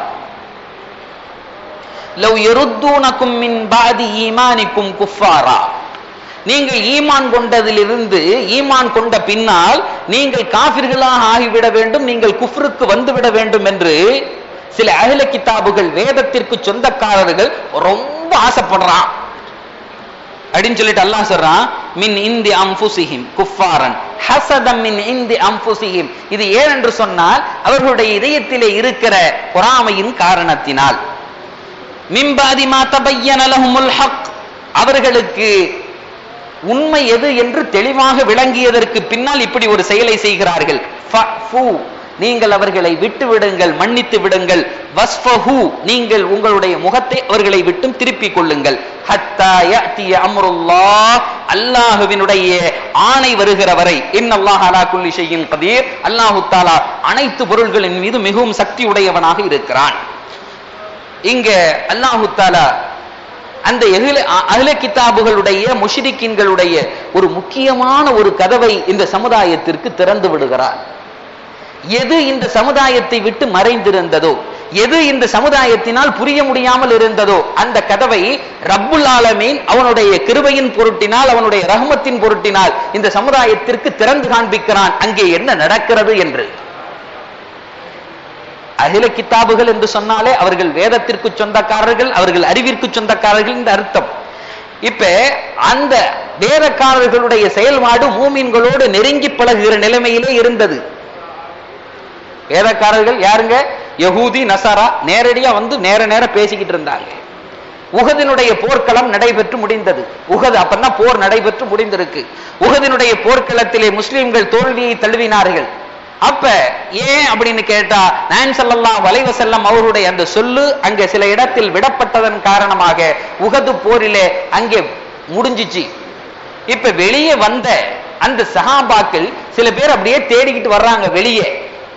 லவ் யருத்தூனக்கும் மின் பாதி ஈமானிக்கும் குஃபாரா நீங்கள் ஈமான் கொண்டதிலிருந்து ஈமான் கொண்ட பின்னால் நீங்கள் காபிர்களாக ஆகிவிட வேண்டும் நீங்கள் குஃப்ருக்கு வந்துவிட வேண்டும் என்று சில அகில கிதாபுகள் வேதத்திற்கு சொந்தக்காரர்கள் ரொம்ப ஆசைப்படுறான் அப்படின்னு சொல்லிட்டு அல்லாஹ் சொல்றான் மின் இந்தி அம்புசிஹிம் குஃபாரன் ஹசதம் மின் இந்தி அம்புசிஹிம் இது ஏன் என்று சொன்னால் அவர்களுடைய இதயத்திலே இருக்கிற பொறாமையின் காரணத்தினால் மிம்பாதி மா தபையன லஹுமுல் ஹக் அவர்களுக்கு உண்மை எது என்று தெளிவாக விளங்கியதற்கு பின்னால் இப்படி ஒரு செயலை செய்கிறார்கள் ஃபஃபு, நீங்கள் அவர்களை விட்டு விடுங்கள் மன்னித்து விடுங்கள் வஸ்ஃபஹு நீங்கள் உங்களுடைய முகத்தை அவர்களை விட்டும் திருப்பிக் கொள்ளுங்கள் ஹத்தா யஅதிய அம்ருல்லாஹ் அல்லாஹ்வினுடைய ஆணை வருகிற வரை இன்னல்லாஹ் அலா குல்லி ஷைஇன் கதீர் அல்லாஹு தஆலா அனைத்து பொருள்களின் மீது மிகவும் சக்தி உடையவனாக இருக்கிறான் இங்க அல்லாஹு தாலா அந்த எஹில- அ- அஹ்ல கிதாபுகளுடைய முஷிரிக்கின்களுடைய ஒரு முக்கியமான ஒரு கதவை இந்த சமுதாயத்திற்கு திறந்து விடுகிறார் எது இந்த சமுதாயத்தை விட்டு மறைந்திருந்ததோ எது இந்த சமுதாயத்தினால் புரிய முடியாமல் இருந்ததோ அந்த கதவை ரப்புல் ஆலமீன் அவனுடைய கிருபையின் பொருட்டினால் அவனுடைய ரஹமத்தின் பொருட்டினால் இந்த சமுதாயத்திற்கு திறந்து காண்பிக்கிறான் அங்கே என்ன நடக்கிறது என்று அகில கிதாபுகள் என்று சொன்னாலே அவர்கள் வேதத்திற்கு சொந்தக்காரர்கள் அவர்கள் அறிவிற்கு சொந்தக்காரர்கள் இந்த அர்த்தம் இப்ப அந்த வேதக்காரர்களுடைய செயல்பாடு மூமின்களோடு நெருங்கி பழகுகிற நிலைமையிலே இருந்தது வேதக்காரர்கள் யாருங்க யகூதி நசாரா நேரடியா வந்து நேர நேர பேசிக்கிட்டு இருந்தாங்க உகதினுடைய போர்க்களம் நடைபெற்று முடிந்தது உகது அப்பதான் போர் நடைபெற்று முடிந்திருக்கு உகதினுடைய போர்க்களத்திலே முஸ்லிம்கள் தோல்வியை தழுவினார்கள் அப்ப ஏன் அப்படின்னு கேட்டா நான் ஸல்லல்லாஹு அலைஹி வஸல்லம் அவருடைய அந்த சொல்லு அங்கே சில இடத்தில் விடப்பட்டதன் காரணமாக உகது போரிலே அங்கே முடிஞ்சிச்சு இப்ப வெளியே வந்த அந்த சஹாபாக்கள் சில பேர் அப்படியே தேடிக்கிட்டு வர்றாங்க வெளியே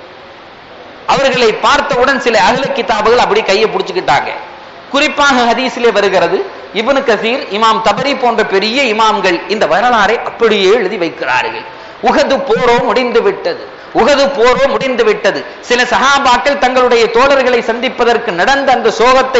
அவர்களை பார்த்தவுடன் சில அகல கிதாபுகள் அப்படி கையை பிடிச்சுக்கிட்டாங்க குறிப்பாக ஹதீஸிலே வருகிறது இப்னு கசீர் இமாம் தபரி போன்ற பெரிய இமாம்கள் இந்த வரலாறை அப்படியே எழுதி வைக்கிறார்கள் உகது போரோ முடிந்து விட்டது உகது போரோ முடிந்து விட்டது சில சஹாபாக்கள் தங்களுடைய தோழர்களை சந்திப்பதற்கு நடந்த அந்த சோகத்தை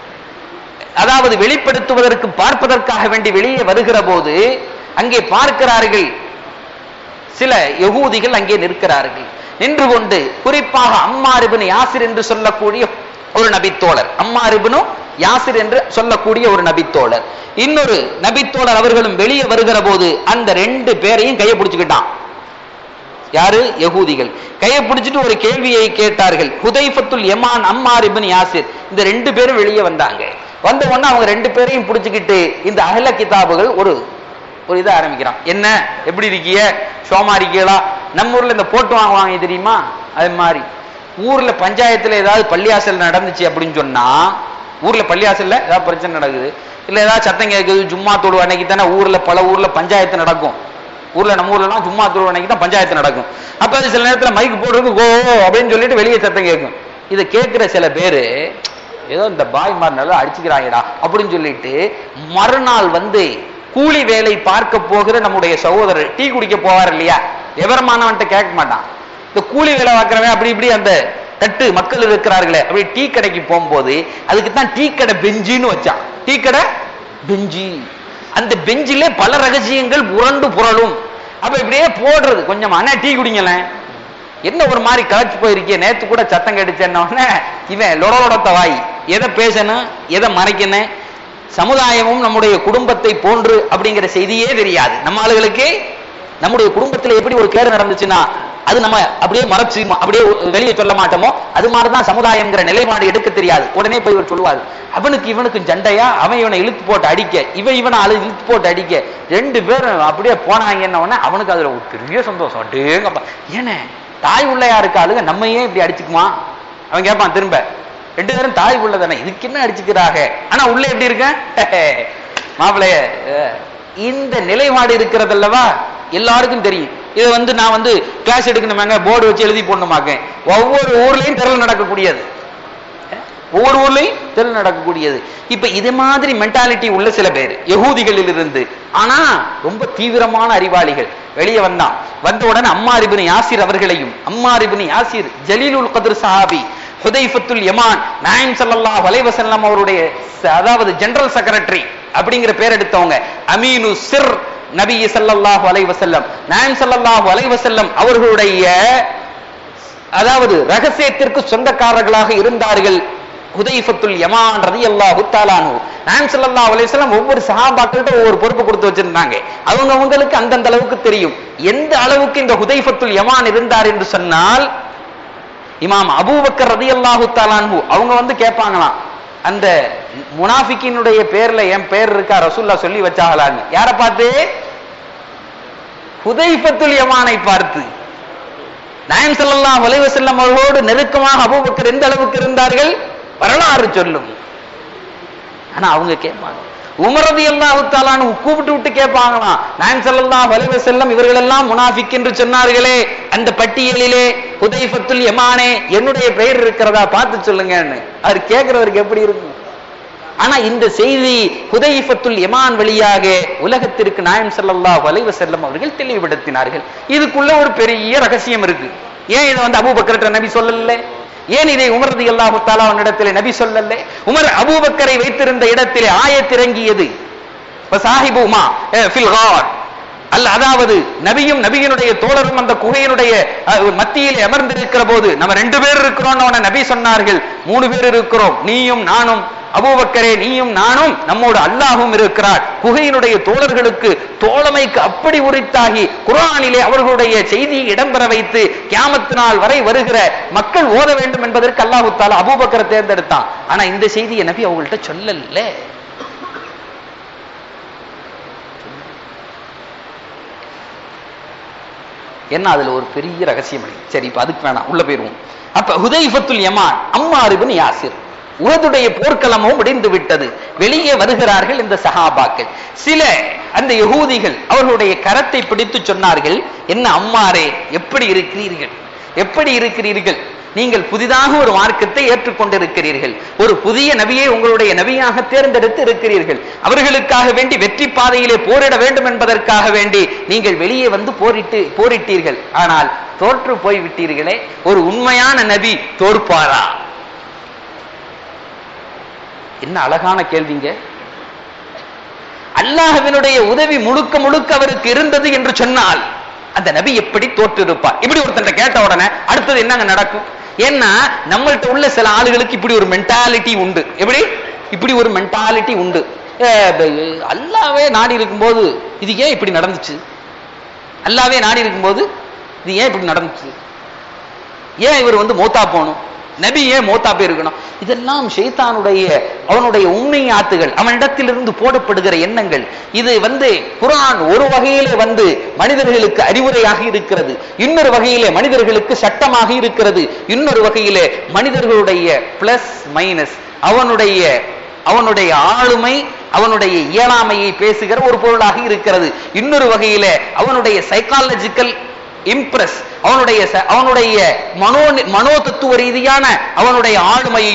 அதாவது வெளிப்படுத்துவதற்கு பார்ப்பதற்காக வேண்டி வெளியே வருகிற போது அங்கே பார்க்கிறார்கள் சில யகூதிகள் அங்கே நிற்கிறார்கள் நின்று கொண்டு குறிப்பாக அம்மார் இப்னு யாசிர் என்று சொல்லக்கூடிய ஒரு நபித்தோழர் அம்மார் இப்னு யாசிர் என்று சொல்லக்கூடிய ஒரு நபித்தோழர் இன்னொரு நபித்தோழர் அவர்களும் வெளியே வருகிற போது அந்த ரெண்டு பேரையும் கையை பிடிச்சுக்கிட்டான் யாரு யகூதிகள் கையை பிடிச்சிட்டு ஒரு கேள்வியை கேட்டார்கள் Hudhaifatul Yaman Ammar ibn Yasir இந்த ரெண்டு பேரும் வெளியே வந்தாங்க வந்த உடனே அவங்க ரெண்டு பேரையும் பிடிச்சுக்கிட்டு இந்த அகல கிதாபுகள் ஒரு ஒரு இதை ஆரம்பிக்கிறான் என்ன எப்படி இருக்கீங்க சோமா இருக்கீங்களா நம்ம ஊர்ல இந்த போட்டு வாங்குவாங்க தெரியுமா அது மாதிரி ஊர்ல பஞ்சாயத்துல ஏதாவது பள்ளியாசல் நடந்துச்சு அப்படின்னு சொன்னா ஊர்ல பள்ளியாசல்ல ஏதாவது பிரச்சனை நடக்குது இல்ல ஏதாவது சத்தம் கேட்குது ஜும்மா தொழு அன்னைக்கு தானே ஊர்ல பல ஊர்ல பஞ்சாயத்து நடக்கும் ஊர்ல நம்ம ஊர்ல எல்லாம் ஜும்மா தொழு அன்னைக்கு தான் பஞ்சாயத்து நடக்கும் அப்ப அது சில நேரத்துல மைக்கு போடுறது கோ அப்படின்னு சொல்லிட்டு வெளியே சத்தம் கேட்கும் இதை கேட்கிற சில பேரு ஏதோ இந்த பாய் மாதிரி நல்லா அடிச்சுக்கிறாங்கடா அப்படின்னு சொல்லிட்டு மறுநாள் வந்து கூலி வேலை பார்க்க போகிற நம்முடைய சகோதரர் டீ குடிக்க போவார் இல்லையா எவரமானவன்ட்ட கேட்க மாட்டான் இந்த கூலி வேலை பார்க்கிறவன் அப்படி இப்படி அந்த தட்டு மக்கள் இருக்கிறார்களே அப்படி டீ கடைக்கு போகும்போது அதுக்கு தான் டீ கடை பெஞ்சின்னு வச்சான் டீ கடை பெஞ்சி அந்த பெஞ்சிலே பல ரகசியங்கள் புரண்டு புரளும் அப்ப இப்படியே போடுறது கொஞ்சம் அண்ணா டீ குடிங்களேன் என்ன ஒரு மாதிரி களைச்சு போயிருக்கே நேத்து கூட சத்தம் கேட்டுச்சேன்னொடனே இவன் லொடலொடத்த வாய் எதை பேசணும் எதை மறைக்கணும் சமுதாயமும் நம்முடைய குடும்பத்தை போன்று அப்படிங்கிற செய்தியே தெரியாது நம்ம ஆளுகளுக்கு நம்முடைய குடும்பத்துல எப்படி ஒரு கேடு நடந்துச்சுன்னா அது நம்ம அப்படியே மறைச்சு அப்படியே வெளியே சொல்ல மாட்டோமோ அது மாதிரிதான் சமுதாயம்ங்கிற நிலைப்பாடு எடுக்க தெரியாது உடனே போய் இவர் சொல்லுவார் அவனுக்கு இவனுக்கு சண்டையா அவன் இவனை இழுத்து போட்டு அடிக்க இவன் இவனை அழு இழுத்து போட்டு அடிக்க ரெண்டு பேரும் அப்படியே போனாங்கன்ன உடனே அவனுக்கு அதுல ஒரு பெரிய சந்தோஷம் அடேங்கப்பா ஏனே தாய் உள்ளையா இருக்க ஆளுங்க நம்ம ஏன் இப்படி அடிச்சுக்குமா அவன் கேட்பான் திரும்ப ரெண்டு பேரும் தாய் உள்ள தானே இதுக்கு என்ன அடிச்சுக்கிறாங்க ஆனா உள்ள எப்படி இருக்க மாப்பிளைய அஹ், இந்த நிலைப்பாடு இருக்கிறது அல்லவா எல்லாருக்கும் தெரியும் இதை வந்து நான் வந்து கிளாஸ் எடுக்கணுமாங்க போர்டு வச்சு எழுதி போடணுமாக்க ஒவ்வொரு ஊர்லயும் திரள் நடக்கக்கூடியது ஒவ்வொரு ஊர்லயும் திரள் நடக்கக்கூடியது இப்ப இது மாதிரி மென்டாலிட்டி உள்ள சில பேர் யகூதிகளில் இருந்து ஆனா ரொம்ப தீவிரமான அறிவாளிகள் வெளியே வந்தான் வந்த உடனே அம்மார் இப்னு யாசிர் அவர்களையும் அம்மார் இப்னு யாசிர் ஜலீலுல் கத்ர் சஹாபி ஹுதைஃபத்துல் யமான் நாயம் ஸல்லல்லாஹு அலைஹி வஸல்லம் அவருடைய ச- அதாவது ஜெனரல் செக்ரட்டரி அப்படிங்கிற பேர் எடுத்தவங்க அமீனு சிர் நபி ஸல்லல்லாஹு அலைஹி வஸல்லம் நாயம் ஸல்லல்லாஹு அலைஹி வஸல்லம் அவர்களுடைய அதாவது ரகசியத்திற்கு சொந்தக்காரர்களாக இருந்தார்கள் ஹுதைஃபத்துல் யமான் ரலியல்லாஹு தஆலானு நாயம் ஸல்லல்லாஹு அலைஹி வஸல்லம் ஒவ்வொரு சஹாபாக்கள்கிட்ட ஒவ்வொரு பொறுப்பு கொடுத்து வச்சிருந்தாங்க அவங்க அவங்களுக்கு அந்தந்த அளவுக்கு தெரியும் எந்த அளவுக்கு இந்த ஹுதைஃபத்துல் யமான் இருந்தார் என்று சொன்னால் இமாம் அபூபக்கர் ரலியல்லாஹு தஆலானு அவங்க வந்து கேட்பாங்களாம் அந்த முனாஃபிக்கினுடைய பேர்ல என் பேர் இருக்கா ரசூல்லா சொல்லி வச்சாங்களான்னு யாரை பார்த்து ஹுதைஃபத்துல் யமானை பார்த்து நாயம் ஸல்லல்லாஹு அலைஹி வஸல்லம் அவர்களோடு நெருக்கமாக அபூபக்கர் எந்த அளவுக்கு இருந்தார்கள் வரலாறு சொல்லும் ஆனா அவங்க கேட்பாங்க உமரதி அல்லாஹு தாலான்னு கூப்பிட்டு விட்டு கேட்பாங்களாம் நாயம் ஸல்லல்லாஹு அலைஹி வஸல்லம் இவர்கள் எல்லாம் முனாஃபிக் என்று சொன்னார்களே அந்த பட்டியலிலே ஹுதைஃபத்துல் யமானே என்னுடைய பெயர் இருக்கிறதா பார்த்து சொல்லுங்கன்னு அவர் கேட்கிறவருக்கு எப்படி இருக்கும் ஆனா இந்த செய்தி ஹுதைஃபத்துல் யமான் வழியாக உலகத்திற்கு நாயம் ஸல்லல்லாஹு அலைஹி வஸல்லம் அவர்கள் தெளிவுபடுத்தினார்கள் இதுக்குள்ள ஒரு பெரிய ரகசியம் இருக்கு ஏன் இதை வந்து அபூபக்கர்ட்ட நபி சொல்லல ஏன் இதை உமர் ரலியல்லாஹு தஆலா இடத்திலே நபி சொல்லல உமர் அபூபக்கரை வைத்திருந்த இடத்திலே ஆயத்திறங்கியது சாஹிபுமா ஃபில் கார் அல்ல அதாவது நபியும் நபியினுடைய தோழரும் அந்த குகையினுடைய அஹ், மத்தியில் அமர்ந்திருக்கிற போது நம்ம ரெண்டு பேர் இருக்கிறோம் அவன நபி சொன்னார்கள் மூணு பேர் இருக்கிறோம் நீயும் நானும் அபூபக்கரே நீயும் நானும் நம்மோடு அல்லாஹும் இருக்கிறார் குகையினுடைய தோழர்களுக்கு தோழமைக்கு அப்படி உரித்தாகி குர்ஆனிலே அவர்களுடைய செய்தியை இடம்பெற வைத்து கியாமத்து நாள் வரை வருகிற மக்கள் ஓத வேண்டும் என்பதற்கு அல்லாஹு தாலா அபூபக்கரை தேர்ந்தெடுத்தான் ஆனா இந்த செய்தியை நபி அவங்கள்ட்ட சொல்லல என்ன அதுல ஒரு பெரிய ரகசியம் இருக்கு சரி இப்ப அதுக்கு வேணாம் உள்ள போயிருவோம் அப்ப Hudhaifatul Yaman Ammar ibn Yasir உஹதுடைய போர்க்களமும் முடிந்து விட்டது வெளியே வருகிறார்கள் இந்த சஹாபாக்கள் சில அந்த யகூதிகள் அவர்களுடைய கரத்தை பிடித்து சொன்னார்கள் என்ன அம்மாரே எப்படி இருக்கிறீர்கள் எப்படி இருக்கிறீர்கள் நீங்கள் புதிதாக ஒரு மார்க்கத்தை ஏற்றுக்கொண்டிருக்கிறீர்கள் ஒரு புதிய நபியை உங்களுடைய நபியாக தேர்ந்தெடுத்து இருக்கிறீர்கள் அவர்களுக்காக வேண்டி வெற்றி பாதையிலே போரிட வேண்டும் என்பதற்காக வேண்டி நீங்கள் வெளியே வந்து போரிட்டு போரிட்டீர்கள் ஆனால் தோற்று போய் விட்டீர்களே ஒரு உண்மையான நபி தோற்பாரா என்ன அழகான கேள்விங்க அல்லாஹ்வினுடைய உதவி முழுக்க முழுக்க அவருக்கு இருந்தது என்று சொன்னால் அந்த நபி எப்படி தோற்றிருப்பார் இப்படி ஒருத்தன் கேட்ட உடனே அடுத்தது என்னங்க நடக்கும் ஏன்னா நம்மள்ட்ட உள்ள சில ஆளுகளுக்கு இப்படி ஒரு மென்டாலிட்டி உண்டு எப்படி இப்படி ஒரு மென்டாலிட்டி உண்டு அஹ் ப- அல்லாவே நாடி இருக்கும்போது இது ஏன் இப்படி நடந்துச்சு அல்லாவே நாடி இருக்கும்போது இது ஏன் இப்படி நடந்துச்சு ஏன் இவர் வந்து மௌத்தா போகணும் நபி ஏன் மௌத்தா போயிருக்கணும் இதெல்லாம் ஷைத்தானுடைய அவனுடைய உண்மை ஆத்துகள் அவனிடத்திலிருந்து போடப்படுகிற எண்ணங்கள் இது வந்து குர்ஆன் ஒரு வகையிலே வந்து மனிதர்களுக்கு அறிவுரையாக இருக்கிறது இன்னொரு வகையிலே மனிதர்களுக்கு சட்டமாக இருக்கிறது இன்னொரு வகையிலே மனிதர்களுடைய பிளஸ் மைனஸ் அவனுடைய அவனுடைய ஆளுமை அவனுடைய இயலாமையை பேசுகிற ஒரு பொருளாக இருக்கிறது இன்னொரு வகையிலே அவனுடைய சைக்காலஜிக்கல் இம்ப்ரெஸ் அவனுடைய ச- அவனுடைய மனோ மனோ தத்துவ ரீதியான அவனுடைய ஆளுமையையும்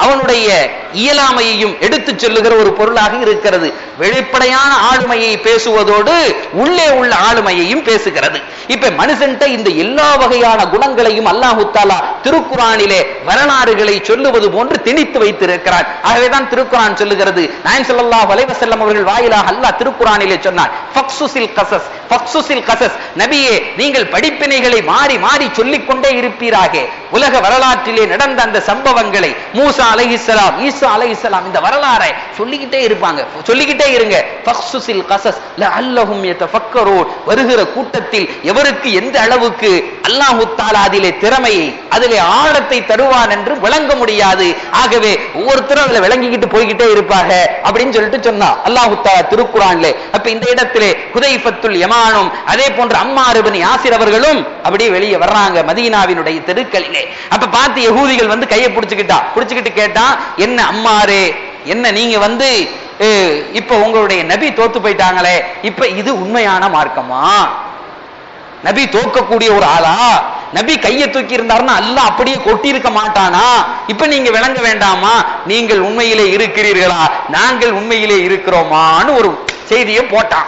அவனுடைய இயலாமையையும் எடுத்துச் சொல்லுகிற ஒரு பொருளாக இருக்கிறது வெளிப்படையான ஆளுமையை பேசுவதோடு உள்ளே உள்ள ஆளுமையையும் பேசுகிறது இப்ப மனுஷன்ட்ட இந்த எல்லா வகையான குணங்களையும் அல்லாஹு தாலா திருக்குறானிலே வரலாறுகளை சொல்லுவது போன்று திணித்து வைத்திருக்கிறார் ஆகவேதான் திருக்குறான் சொல்லுகிறது நாயன் ஸல்லல்லாஹு அலைஹி வஸல்லம் அவர்கள் வாயிலாக அல்லாஹ் திருக்குறானிலே சொன்னார் ஃபக்சுசில் கசஸ் ஃபக்சுசில் கசஸ் நபியே நீங்கள் படிப்பினைகளை மாறி மாறி சொல்லிக் கொண்டே இருப்பீராக உலக வரலாற்றிலே நடந்த அந்த சம்பவங்களை மூசா அலைஹிஸ்ஸலாம் ஈசா அலைஹிஸ்ஸலாம் இந்த வரலாறை சொல்லிக்கிட்டே இருப்பாங்க சொல்லிக்கிட்டே இருங்க ஃபக்சுசில் கசஸ் லஅல்லஹும் யதஃபக்கரூன் வருகிற கூட்டத்தில் எவருக்கு எந்த அளவுக்கு அல்லாஹு தஆலா அதிலே திறமையை அதிலே ஆழத்தை தருவான் என்று விளங்க முடியாது ஆகவே ஒவ்வொருத்தரும் அதுல விளங்கிக்கிட்டு போய்கிட்டே இருப்பாங்க அப்படின்னு சொல்லிட்டு சொன்னா அல்லாஹு தஆலா திருக்குறான்ல அப்ப இந்த இடத்திலே ஹுதைஃபத்துல் யமானும் அதே போன்ற அம்மார் இப்னு யாசிர் அவர்களும் அப்படியே வெளியே வர்றாங்க மதீனாவினுடைய தெருக்களிலே அப்ப பார்த்து யகூதிகள் வந்து கையை பிடிச்சுக்கிட்டா பிடிச்சுக்கிட்டு கேட்டா என்ன அம்மாரே என்ன நீங்க வந்து அஹ், இப்ப உங்களுடைய நபி தோத்து போயிட்டாங்களே இப்ப இது உண்மையான மார்க்கமா நபி தோக்கக்கூடிய ஒரு ஆளா நபி கையை தூக்கி இருந்தாருன்னா அல்லாஹ் அப்படியே கொட்டி இருக்க மாட்டானா இப்ப நீங்க விளங்க வேண்டாமா நீங்கள் உண்மையிலே இருக்கிறீர்களா நாங்கள் உண்மையிலே இருக்கிறோமான்னு ஒரு செய்தியை போட்டான்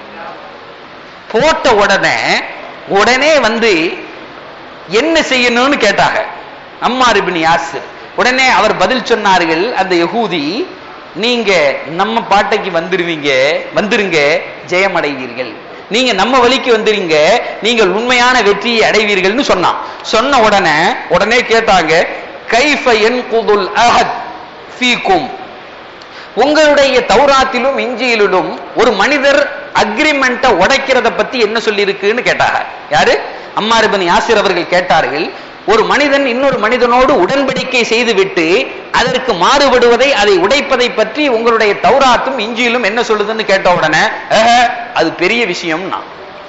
போட்ட உடனே உடனே வந்து என்ன செய்யணும்னு கேட்டாங்க அம்மார் இப்னு யாசிர் உடனே அவர் பதில் சொன்னார்கள் அந்த யகூதி நீங்க நம்ம பாட்டைக்கு வந்துருவீங்க வந்துருங்க ஜெயமடைவீர்கள் நீங்க நம்ம வழிக்கு வந்துருங்க நீங்கள் உண்மையான வெற்றியை அடைவீர்கள்னு சொன்னான் சொன்ன உடனே உடனே கேட்டாங்க கைஃப என்குதுல் அஹத் ஃபீக்கும் உங்களுடைய தௌராத்திலும் இஞ்சியிலும் ஒரு மனிதர் அக்ரிமெண்ட்டை உடைக்கிறத பத்தி என்ன சொல்லி இருக்குன்னு கேட்டாங்க யாரு அம்மார் இப்னு யாசிர் அவர்கள் கேட்டார்கள் ஒரு மனிதன் இன்னொரு மனிதனோடு உடன்படிக்கை செய்துவிட்டு அதற்கு மாறுபடுவதை அதை உடைப்பதை பற்றி உங்களுடைய தௌராத்தும் இஞ்சியிலும் என்ன சொல்லுதுன்னு கேட்ட உடனே "ஆஹா, அது பெரிய விஷயம்னா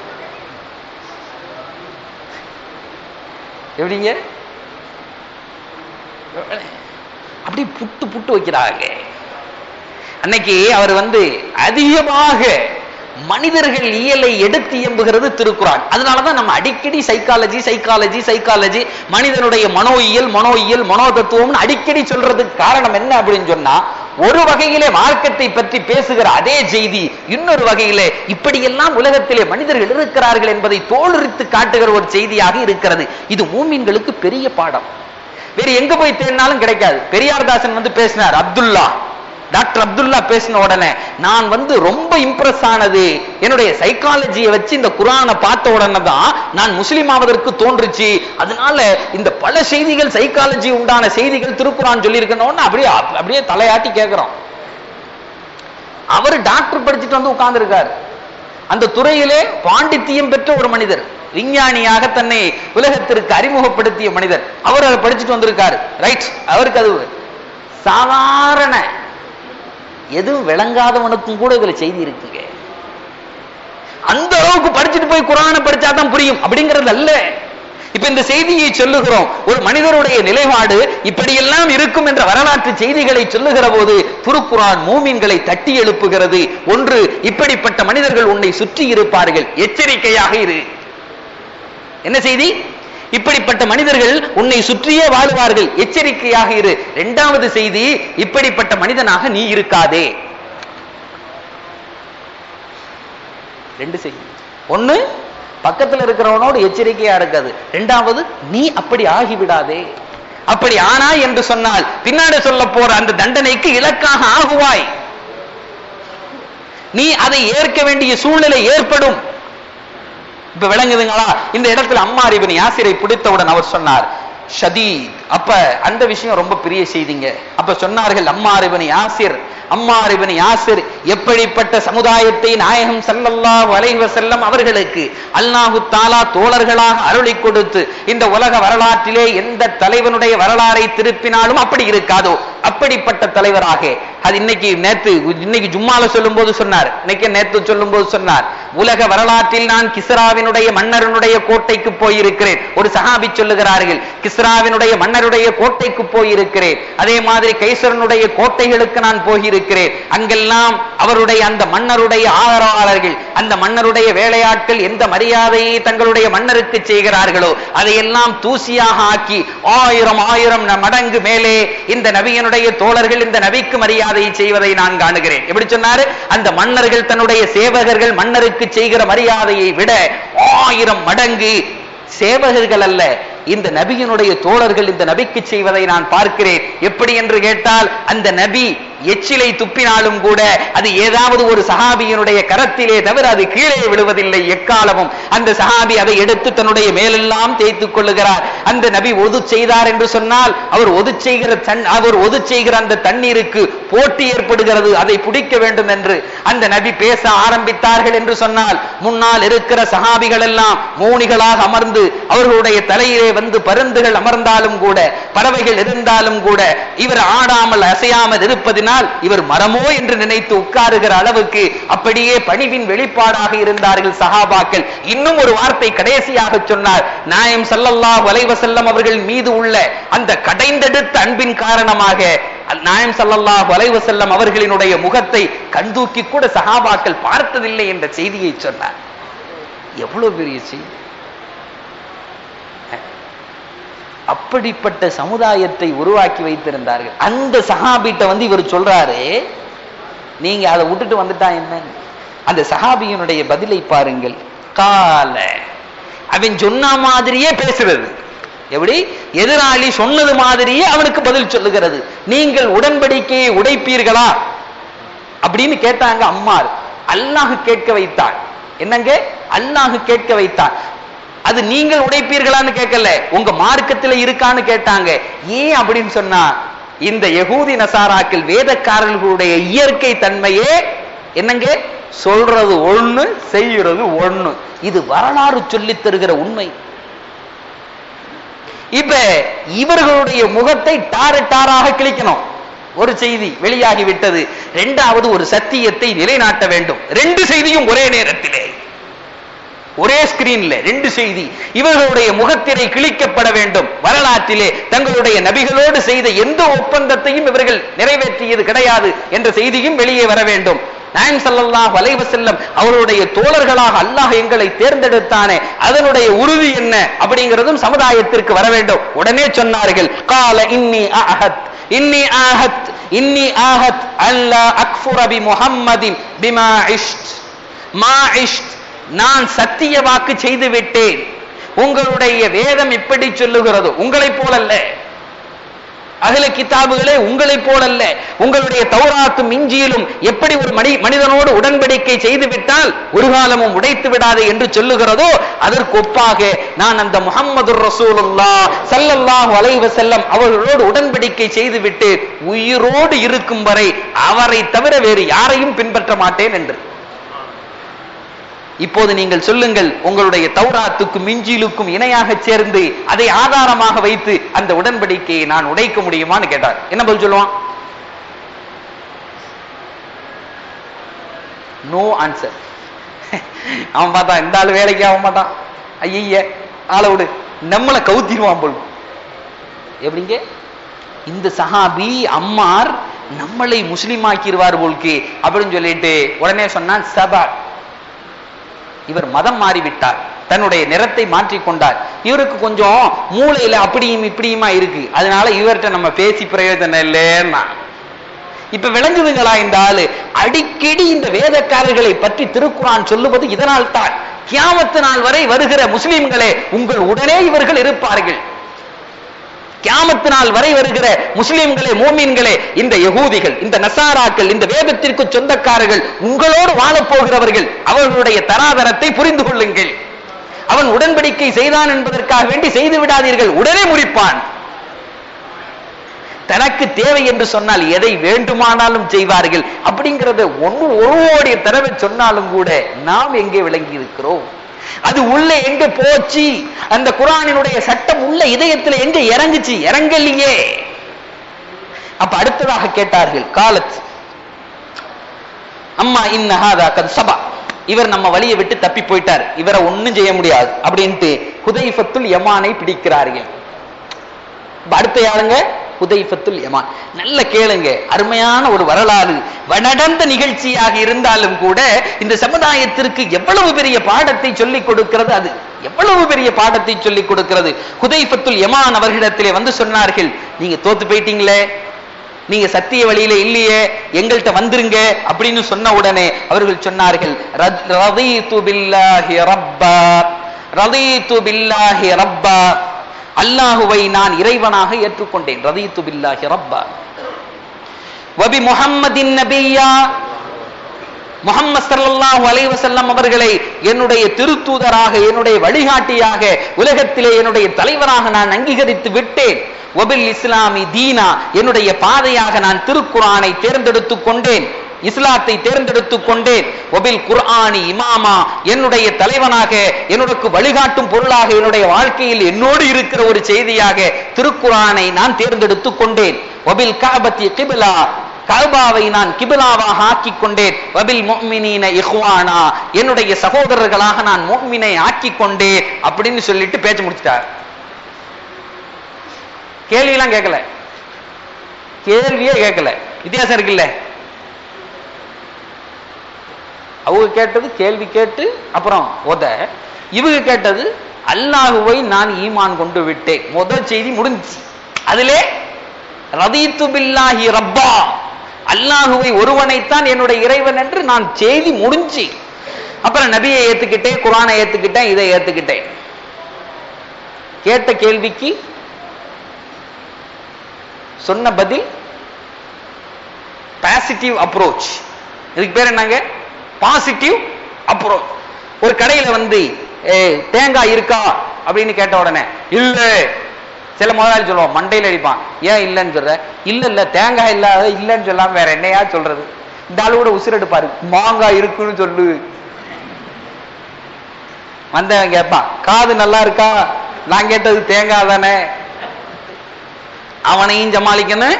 எப்படிங்க அப்படி புட்டு புட்டு வைக்கிறாங்க அன்னைக்கு அவர் வந்து அதிகமாக மனிதர்கள் இயலை எடுத்து இயம்புகிறது திருக்குறான் அதனாலதான் நம்ம அடிக்கடி சைக்காலஜி சைக்காலஜி சைக்காலஜி மனிதனுடைய மனோயியல் மனோயியல் மனோதத்துவம்னு அடிக்கடி சொல்றதுக்கு காரணம் என்ன அப்படின்னு சொன்னா ஒரு வகையிலே மார்க்கத்தை பற்றி பேசுகிற அதே செய்தி இன்னொரு வகையிலே இப்படியெல்லாம் உலகத்திலே மனிதர்கள் இருக்கிறார்கள் என்பதை தோலுரித்து காட்டுகிற ஒரு செய்தியாக இருக்கிறது இது மூமின்களுக்கு பெரிய பாடம் வேற எங்க போய் தேடினாலும் கிடைக்காது பெரியார் தாசன் வந்து பேசினார் அப்துல்லா டாக்டர் அப்துல்லா பேசின உடனே நான் வந்து ரொம்ப இம்ப்ரெஸ் ஆனது என்னுடைய சைக்காலஜியை வச்சு இந்த குரானை பார்த்த உடனே தான் நான் முஸ்லீம் ஆவதற்கு தோன்றுச்சு அதனால இந்த பல செய்திகள் சைக்காலஜி உண்டான செய்திகள் திருக்குறான் சொல்லியிருக்கணும்னு அப்படியே அப்படியே தலையாட்டி கேட்கிறோம் அவர் டாக்டர் படிச்சுட்டு வந்து உட்கார்ந்திருக்காரு அந்த துறையிலே பாண்டித்தியம் பெற்ற ஒரு மனிதர் விஞ்ஞானியாக தன்னை உலகத்திற்கு அறிமுகப்படுத்திய மனிதர் அவர் அதை படிச்சுட்டு வந்திருக்காரு ரைட் அவருக்கு அது சாதாரண எதுவும் விளங்காதவனுக்கும் கூட இதுல செய்தி இருக்குங்க அந்த அளவுக்கு படிச்சுட்டு போய் குரானை படிச்சாதான் புரியும் அப்படிங்கிறது அல்ல இப்ப இந்த செய்தியை சொல்லுகிறோம் ஒரு மனிதருடைய நிலைப்பாடு இப்படியெல்லாம் இருக்கும் என்ற வரலாற்று செய்திகளை சொல்லுகிற போது திருக்குரான் மூமின்களை தட்டி எழுப்புகிறது ஒன்று இப்படிப்பட்ட மனிதர்கள் உன்னை சுற்றி இருப்பார்கள் எச்சரிக்கையாக இரு என்ன செய்தி இப்படிப்பட்ட மனிதர்கள் உன்னை சுற்றியே வாழுவார்கள் எச்சரிக்கையாக இரு இரண்டாவது செய்தி இப்படிப்பட்ட மனிதனாக நீ இருக்காதே ரெண்டு செய்தி ஒண்ணு பக்கத்துல இருக்கிறவனோடு எச்சரிக்கையா இருக்காது இரண்டாவது நீ அப்படி ஆகிவிடாதே அப்படி ஆனா என்று சொன்னால் பின்னாடி சொல்ல போற அந்த தண்டனைக்கு இலக்காக ஆகுவாய் நீ அதை ஏற்க வேண்டிய சூழ்நிலை ஏற்படும் இப்ப விளங்குதுங்களா இந்த இடத்துல அம்மா இவன் யாசிரை பிடித்தவுடன் அவர் சொன்னார் ஷதீத் அப்ப அந்த விஷயம் ரொம்ப பெரிய செய்திங்க அப்ப சொன்னார்கள் அம்மார் இவன் யாசிர் அம்மார் இவன் யாசிர் எப்படிப்பட்ட சமுதாயத்தை நாயகம் ஸல்லல்லாஹு அலைஹி வஸல்லம் அவர்களுக்கு அல்லாஹு தாலா தோழர்களாக அருளி கொடுத்து இந்த உலக வரலாற்றிலே எந்த தலைவனுடைய வரலாறை திருப்பினாலும் அப்படி இருக்காதோ அப்படிப்பட்ட தலைவராக அது இன்னைக்கு நேத்து இன்னைக்கு ஜும்மால சொல்லும்போது சொன்னார் இன்னைக்கு நேத்து சொல்லும்போது சொன்னார் உலக வரலாற்றில் நான் கிஸ்ராவினுடைய மன்னரனுடைய கோட்டைக்கு போயிருக்கிறேன் ஒரு சஹாபி சொல்லுகிறார்கள் கிஸ்ராவினுடைய மன்னருடைய கோட்டைக்கு போயிருக்கிறேன் அதே மாதிரி கைசரனுடைய கோட்டைகளுக்கு நான் போயிருக்கிறேன் அங்கெல்லாம் அவருடைய அந்த மன்னருடைய ஆதரவாளர்கள் அந்த மன்னருடைய வேலையாட்கள் எந்த மரியாதையை தங்களுடைய மன்னருக்கு செய்கிறார்களோ அதையெல்லாம் தூசியாக ஆக்கி ஆயிரம் ஆயிரம் ந- மடங்கு மேலே இந்த நபியனுடைய தோழர்கள் இந்த நபிக்கு மரியாதை செய்வதை நான் காணுகிறேன் எப்படி சொன்னாரு அந்த மன்னர்கள் தன்னுடைய சேவகர்கள் மன்னருக்கு செய்கிற மரியாதையை விட ஆயிரம் மடங்கு சேவகர்கள் அல்ல இந்த நபியினுடைய தோழர்கள் இந்த நபிக்கு செய்வதை நான் பார்க்கிறேன் எப்படி என்று கேட்டால் அந்த நபி எச்சிலை துப்பினாலும் கூட அது ஏதாவது ஒரு சஹாபியினுடைய கரத்திலே தவிர அது கீழே விழுவதில்லை எக்காலமும் அந்த சஹாபி அதை எடுத்து தன்னுடைய மேலெல்லாம் தேய்த்துக் கொள்ளுகிறார் அந்த நபி ஒது செய்தார் என்று சொன்னால் அவர் ஒது செய்கிற தன் அவர் ஒது செய்கிற அந்த தண்ணீருக்கு போட்டி ஏற்படுகிறது அதை பிடிக்க வேண்டும் என்று அந்த நபி பேச ஆரம்பித்தார்கள் என்று சொன்னால் முன்னால் இருக்கிற சஹாபிகள் எல்லாம் மௌனிகளாக அமர்ந்து அவர்களுடைய தலையிலே வந்து பருந்துகள் அமர்ந்தாலும் கூட பறவைகள் இருந்தாலும் கூட இவர் ஆடாமல் அசையாமல் இருப்பதினால் இவர் மரமோ என்று நினைத்து உட்காருகிற அளவுக்கு அப்படியே பணிவின் வெளிப்பாடாக இருந்தார்கள் சஹாபாக்கள் இன்னும் ஒரு வார்த்தை கடைசியாக சொன்னார் நாயம் ஸல்லல்லாஹு அலைஹி வஸல்லம் அவர்கள் மீது உள்ள அந்த கடைந்தெடுத்த அன்பின் காரணமாக நாயம் ஸல்லல்லாஹு அலைஹி வஸல்லம் அவர்களினுடைய முகத்தை கண்தூக்கி கூட சஹாபாக்கள் பார்த்ததில்லை என்ற செய்தியை சொன்னார் எவ்வளவு பெரிய செய்தி அப்படிப்பட்ட சமுதாயத்தை உருவாக்கி வைத்திருந்தார்கள் அந்த சஹாபிட்ட வந்து இவர் சொல்றாரு நீங்க அதை விட்டுட்டு வந்துட்டா என்ன அந்த சஹாபியினுடைய பதிலை பாருங்கள் கால அவன் சொன்ன மாதிரியே பேசுறது எப்படி எதிராளி சொன்னது மாதிரியே அவனுக்கு பதில் சொல்லுகிறது நீங்கள் உடன்படிக்கையை உடைப்பீர்களா அப்படின்னு கேட்டாங்க அம்மார் அல்லாஹ் கேட்க வைத்தான் என்னங்க அல்லாஹ் கேட்க வைத்தான் அது நீங்கள் உடைப்பீர்களான்னு கேட்கல உங்க மார்க்கத்துல இருக்கான்னு கேட்டாங்க ஏன் அப்படின்னு சொன்னா இந்த யகூதி நசாராக்கள் வேதக்காரர்களுடைய இயற்கை தன்மையே என்னங்க சொல்றது ஒண்ணு செய்யறது ஒண்ணு இது வரலாறு சொல்லித் தருகிற உண்மை இப்ப இவர்களுடைய முகத்தை டார டாராக கிழிக்கணும் ஒரு செய்தி வெளியாகி விட்டது இரண்டாவது ஒரு சத்தியத்தை நிலைநாட்ட வேண்டும் ரெண்டு செய்தியும் ஒரே நேரத்திலே ஒரே ஸ்கிரீன்ல ரெண்டு செய்தி இவர்களுடைய முகத்திரை கிழிக்கப்பட வேண்டும் வரலாற்றிலே தங்களுடைய நபிகளோடு செய்த எந்த ஒப்பந்தத்தையும் இவர்கள் நிறைவேற்றியது கிடையாது என்ற செய்தியும் வெளியே வர வேண்டும் நாயம் ஸல்லல்லாஹு அலைஹி வஸல்லம் அவருடைய தோழர்களாக அல்லாஹ் எங்களை தேர்ந்தெடுத்தானே அதனுடைய உறுதி என்ன அப்படிங்கிறதும் சமுதாயத்திற்கு வர வேண்டும் உடனே சொன்னார்கள் கால இன்னி அஹத் இன்னி ஆஹத் இன்னி ஆஹத் அல்லா அக்ஃபுர பி முஹம்மதின் பிமா இஷ்ட் மா இஷ்ட் நான் சத்திய வாக்கு செய்து விட்டேன் உங்களுடைய வேதம் இப்படி சொல்லுகிறது உங்களைப் போலல்ல அகில கிதாபுகளே உங்களைப் போலல்ல உங்களுடைய தௌராத்தும் இஞ்சியிலும் எப்படி ஒரு மனி மனிதனோடு உடன்படிக்கை செய்து விட்டால் ஒரு காலமும் உடைத்து விடாது என்று சொல்லுகிறதோ அதற்கு ஒப்பாக நான் அந்த முகம்மது ரசூலுல்லா ஸல்லல்லாஹு அலைஹி வஸல்லம் அவர்களோடு உடன்படிக்கை செய்துவிட்டு உயிரோடு இருக்கும் வரை அவரை தவிர வேறு யாரையும் பின்பற்ற மாட்டேன் என்று இப்போது நீங்கள் சொல்லுங்கள் உங்களுடைய தௌராத்துக்கும் இஞ்சிலுக்கும் இணையாக சேர்ந்து அதை ஆதாரமாக வைத்து அந்த உடன்படிக்கையை நான் உடைக்க முடியுமான்னு கேட்டார் என்ன பதில் சொல்லுவான் நோ ஆன்சர் அவன் பார்த்தா இந்த ஆள் வேலைக்கு ஆக மாட்டான் ஐய ஆளை விடு நம்மளை கவுத்திடுவான் போல் எப்படிங்க இந்த சஹாபி அம்மார் நம்மளை முஸ்லீம் ஆக்கிடுவார் போல்க்கு அப்படின்னு சொல்லிட்டு உடனே சொன்னான் சபா இவர் மதம் மாறிவிட்டார் தன்னுடைய நிறத்தை மாற்றிக் கொண்டார் இவருக்கு கொஞ்சம் மூளையில அப்படியும் இப்படியுமா இருக்கு அதனால இவர்கிட்ட நம்ம பேசி பிரயோஜனம் இல்லைன்னா இப்ப விளங்குதுங்களா இந்த ஆளு அடிக்கடி இந்த வேதக்காரர்களை பற்றி திருக்குறான் சொல்லுவது இதனால் தான் கியாமத்து நாள் வரை வருகிற முஸ்லிம்களே உங்கள் உடனே இவர்கள் இருப்பார்கள் கியாமத்து நாள் வரை வருகிற முஸ்லிம்களே மோமீன்களே இந்த யகூதிகள் இந்த நசாராக்கள் இந்த வேதத்திற்கு சொந்தக்காரர்கள் உங்களோடு வாழப் போகிறவர்கள் அவர்களுடைய தராதரத்தை புரிந்து கொள்ளுங்கள் அவன் உடன்படிக்கை செய்தான் என்பதற்காக வேண்டி செய்து விடாதீர்கள் உடனே முடிப்பான் தனக்கு தேவை என்று சொன்னால் எதை வேண்டுமானாலும் செய்வார்கள் அப்படிங்கிறத ஒன்று ஒரு கோடி தடவை சொன்னாலும் கூட நாம் எங்கே விளங்கி இருக்கிறோம் அது உள்ள எங்க போச்சு அந்த குரானினுடைய சட்டம் உள்ள இதயத்துல எங்க இறங்குச்சு இறங்கலையே அப்ப அடுத்ததாக கேட்டார்கள் காலத் அம்மா இன்னஹாதா கத் சபா இவர் நம்ம வழியை விட்டு தப்பி போயிட்டார் இவரை ஒண்ணும் செய்ய முடியாது அப்படின்ட்டு ஹுதைஃபத்துல் யமானை பிடிக்கிறார்கள் இப்ப அடுத்த யாருங்க ஹுதைஃபத்துல் யமான் நல்ல கேளுங்க அருமையான ஒரு வரலாறு வ- நடந்த நிகழ்ச்சியாக இருந்தாலும் கூட இந்த சமுதாயத்திற்கு எவ்வளவு பெரிய பாடத்தை சொல்லிக் கொடுக்கிறது அது எவ்வளவு பெரிய பாடத்தை சொல்லிக் கொடுக்கிறது ஹுதைஃபத்துல் யமான் அவர்களிடத்திலே வந்து சொன்னார்கள் நீங்க தோத்து போயிட்டீங்களே நீங்க சத்திய வழியில இல்லையே எங்கள்கிட்ட வந்துருங்க அப்படின்னு சொன்ன உடனே அவர்கள் சொன்னார்கள் "ரத்- ரதீது பில்லாஹி ரப்பா ரதீது பில்லாஹி ரப்பா அல்லாஹுவை நான் இறைவனாக ஏற்றுக்கொண்டேன் ரதீத்து பில்லாஹி ரப்பா வபி முஹம்மதின் நபியா முஹம்மது ஸல்லல்லாஹு அலைஹி வஸல்லம் அவர்களை என்னுடைய திருத்தூதராக என்னுடைய வழிகாட்டியாக உலகத்திலே என்னுடைய தலைவராக நான் அங்கீகரித்து விட்டேன் வபில் இஸ்லாமி தீனா என்னுடைய பாதையாக நான் திருக்குர்ஆனை தேர்ந்தெடுத்துக் கொண்டேன் இஸ்லாத்தை தேர்ந்தெடுத்துக் கொண்டேன் ஒபில் குர்ஆனி இமாமா என்னுடைய தலைவனாக என்னுடைய வழிகாட்டும் பொருளாக என்னுடைய வாழ்க்கையில் என்னோடு இருக்கிற ஒரு செய்தியாக திருக்குர்ஆனை நான் தேர்ந்தெடுத்துக் கொண்டேன் ஒபில் காபத்தி கிபிலா கல்பாவை நான் கிபிலாவாக ஆக்கிக் கொண்டேன் வபில் முஃமினீன இஹ்வானா என்னுடைய சகோதரர்களாக நான் முஃமினை ஆக்கிக் கொண்டேன் அப்படின்னு சொல்லிட்டு பேச்சு முடிச்சிட்டார் கேள்வியெல்லாம் கேட்கல கேள்வியே கேட்கல வித்தியாசம் இருக்குல்ல அவங்க கேட்டது கேள்வி கேட்டு அப்புறம் உத இவங்க கேட்டது அல்லாஹுவை நான் ஈமான் கொண்டு விட்டேன் முதல் செய்தி முடிஞ்சுச்சு அதிலே ரதீத்து பில்லாஹி ரப்பா அல்லாஹுவை ஒருவனைத்தான் என்னுடைய இறைவன் என்று நான் செய்தி முடிஞ்சு அப்புறம் நபியை ஏத்துக்கிட்டேன் குரானை ஏத்துக்கிட்டேன் இதை ஏத்துக்கிட்டேன் கேட்ட கேள்விக்கு சொன்ன பதில் பாசிட்டிவ் அப்ரோச் இதுக்கு பேர் என்னங்க பாசிட்டிவ் அப்ரோச் ஒரு கடையில வந்து ஏய், தேங்காய் இருக்கா அப்படின்னு கேட்ட உடனே இல்ல சில முதலாளி சொல்லுவான் மண்டையில அடிப்பான் ஏன் இல்லைன்னு சொல்ற இல்ல இல்ல தேங்காய் இல்லாத இல்லைன்னு சொல்லாம வேற என்னையா சொல்றது இந்த ஆளு கூட உசுர் எடுப்பாரு மாங்காய் இருக்குன்னு சொல்லு வந்தவன் கேட்பான் காது நல்லா இருக்கா நான் கேட்டது தேங்காய் தானே அவனையும் சமாளிக்கணும்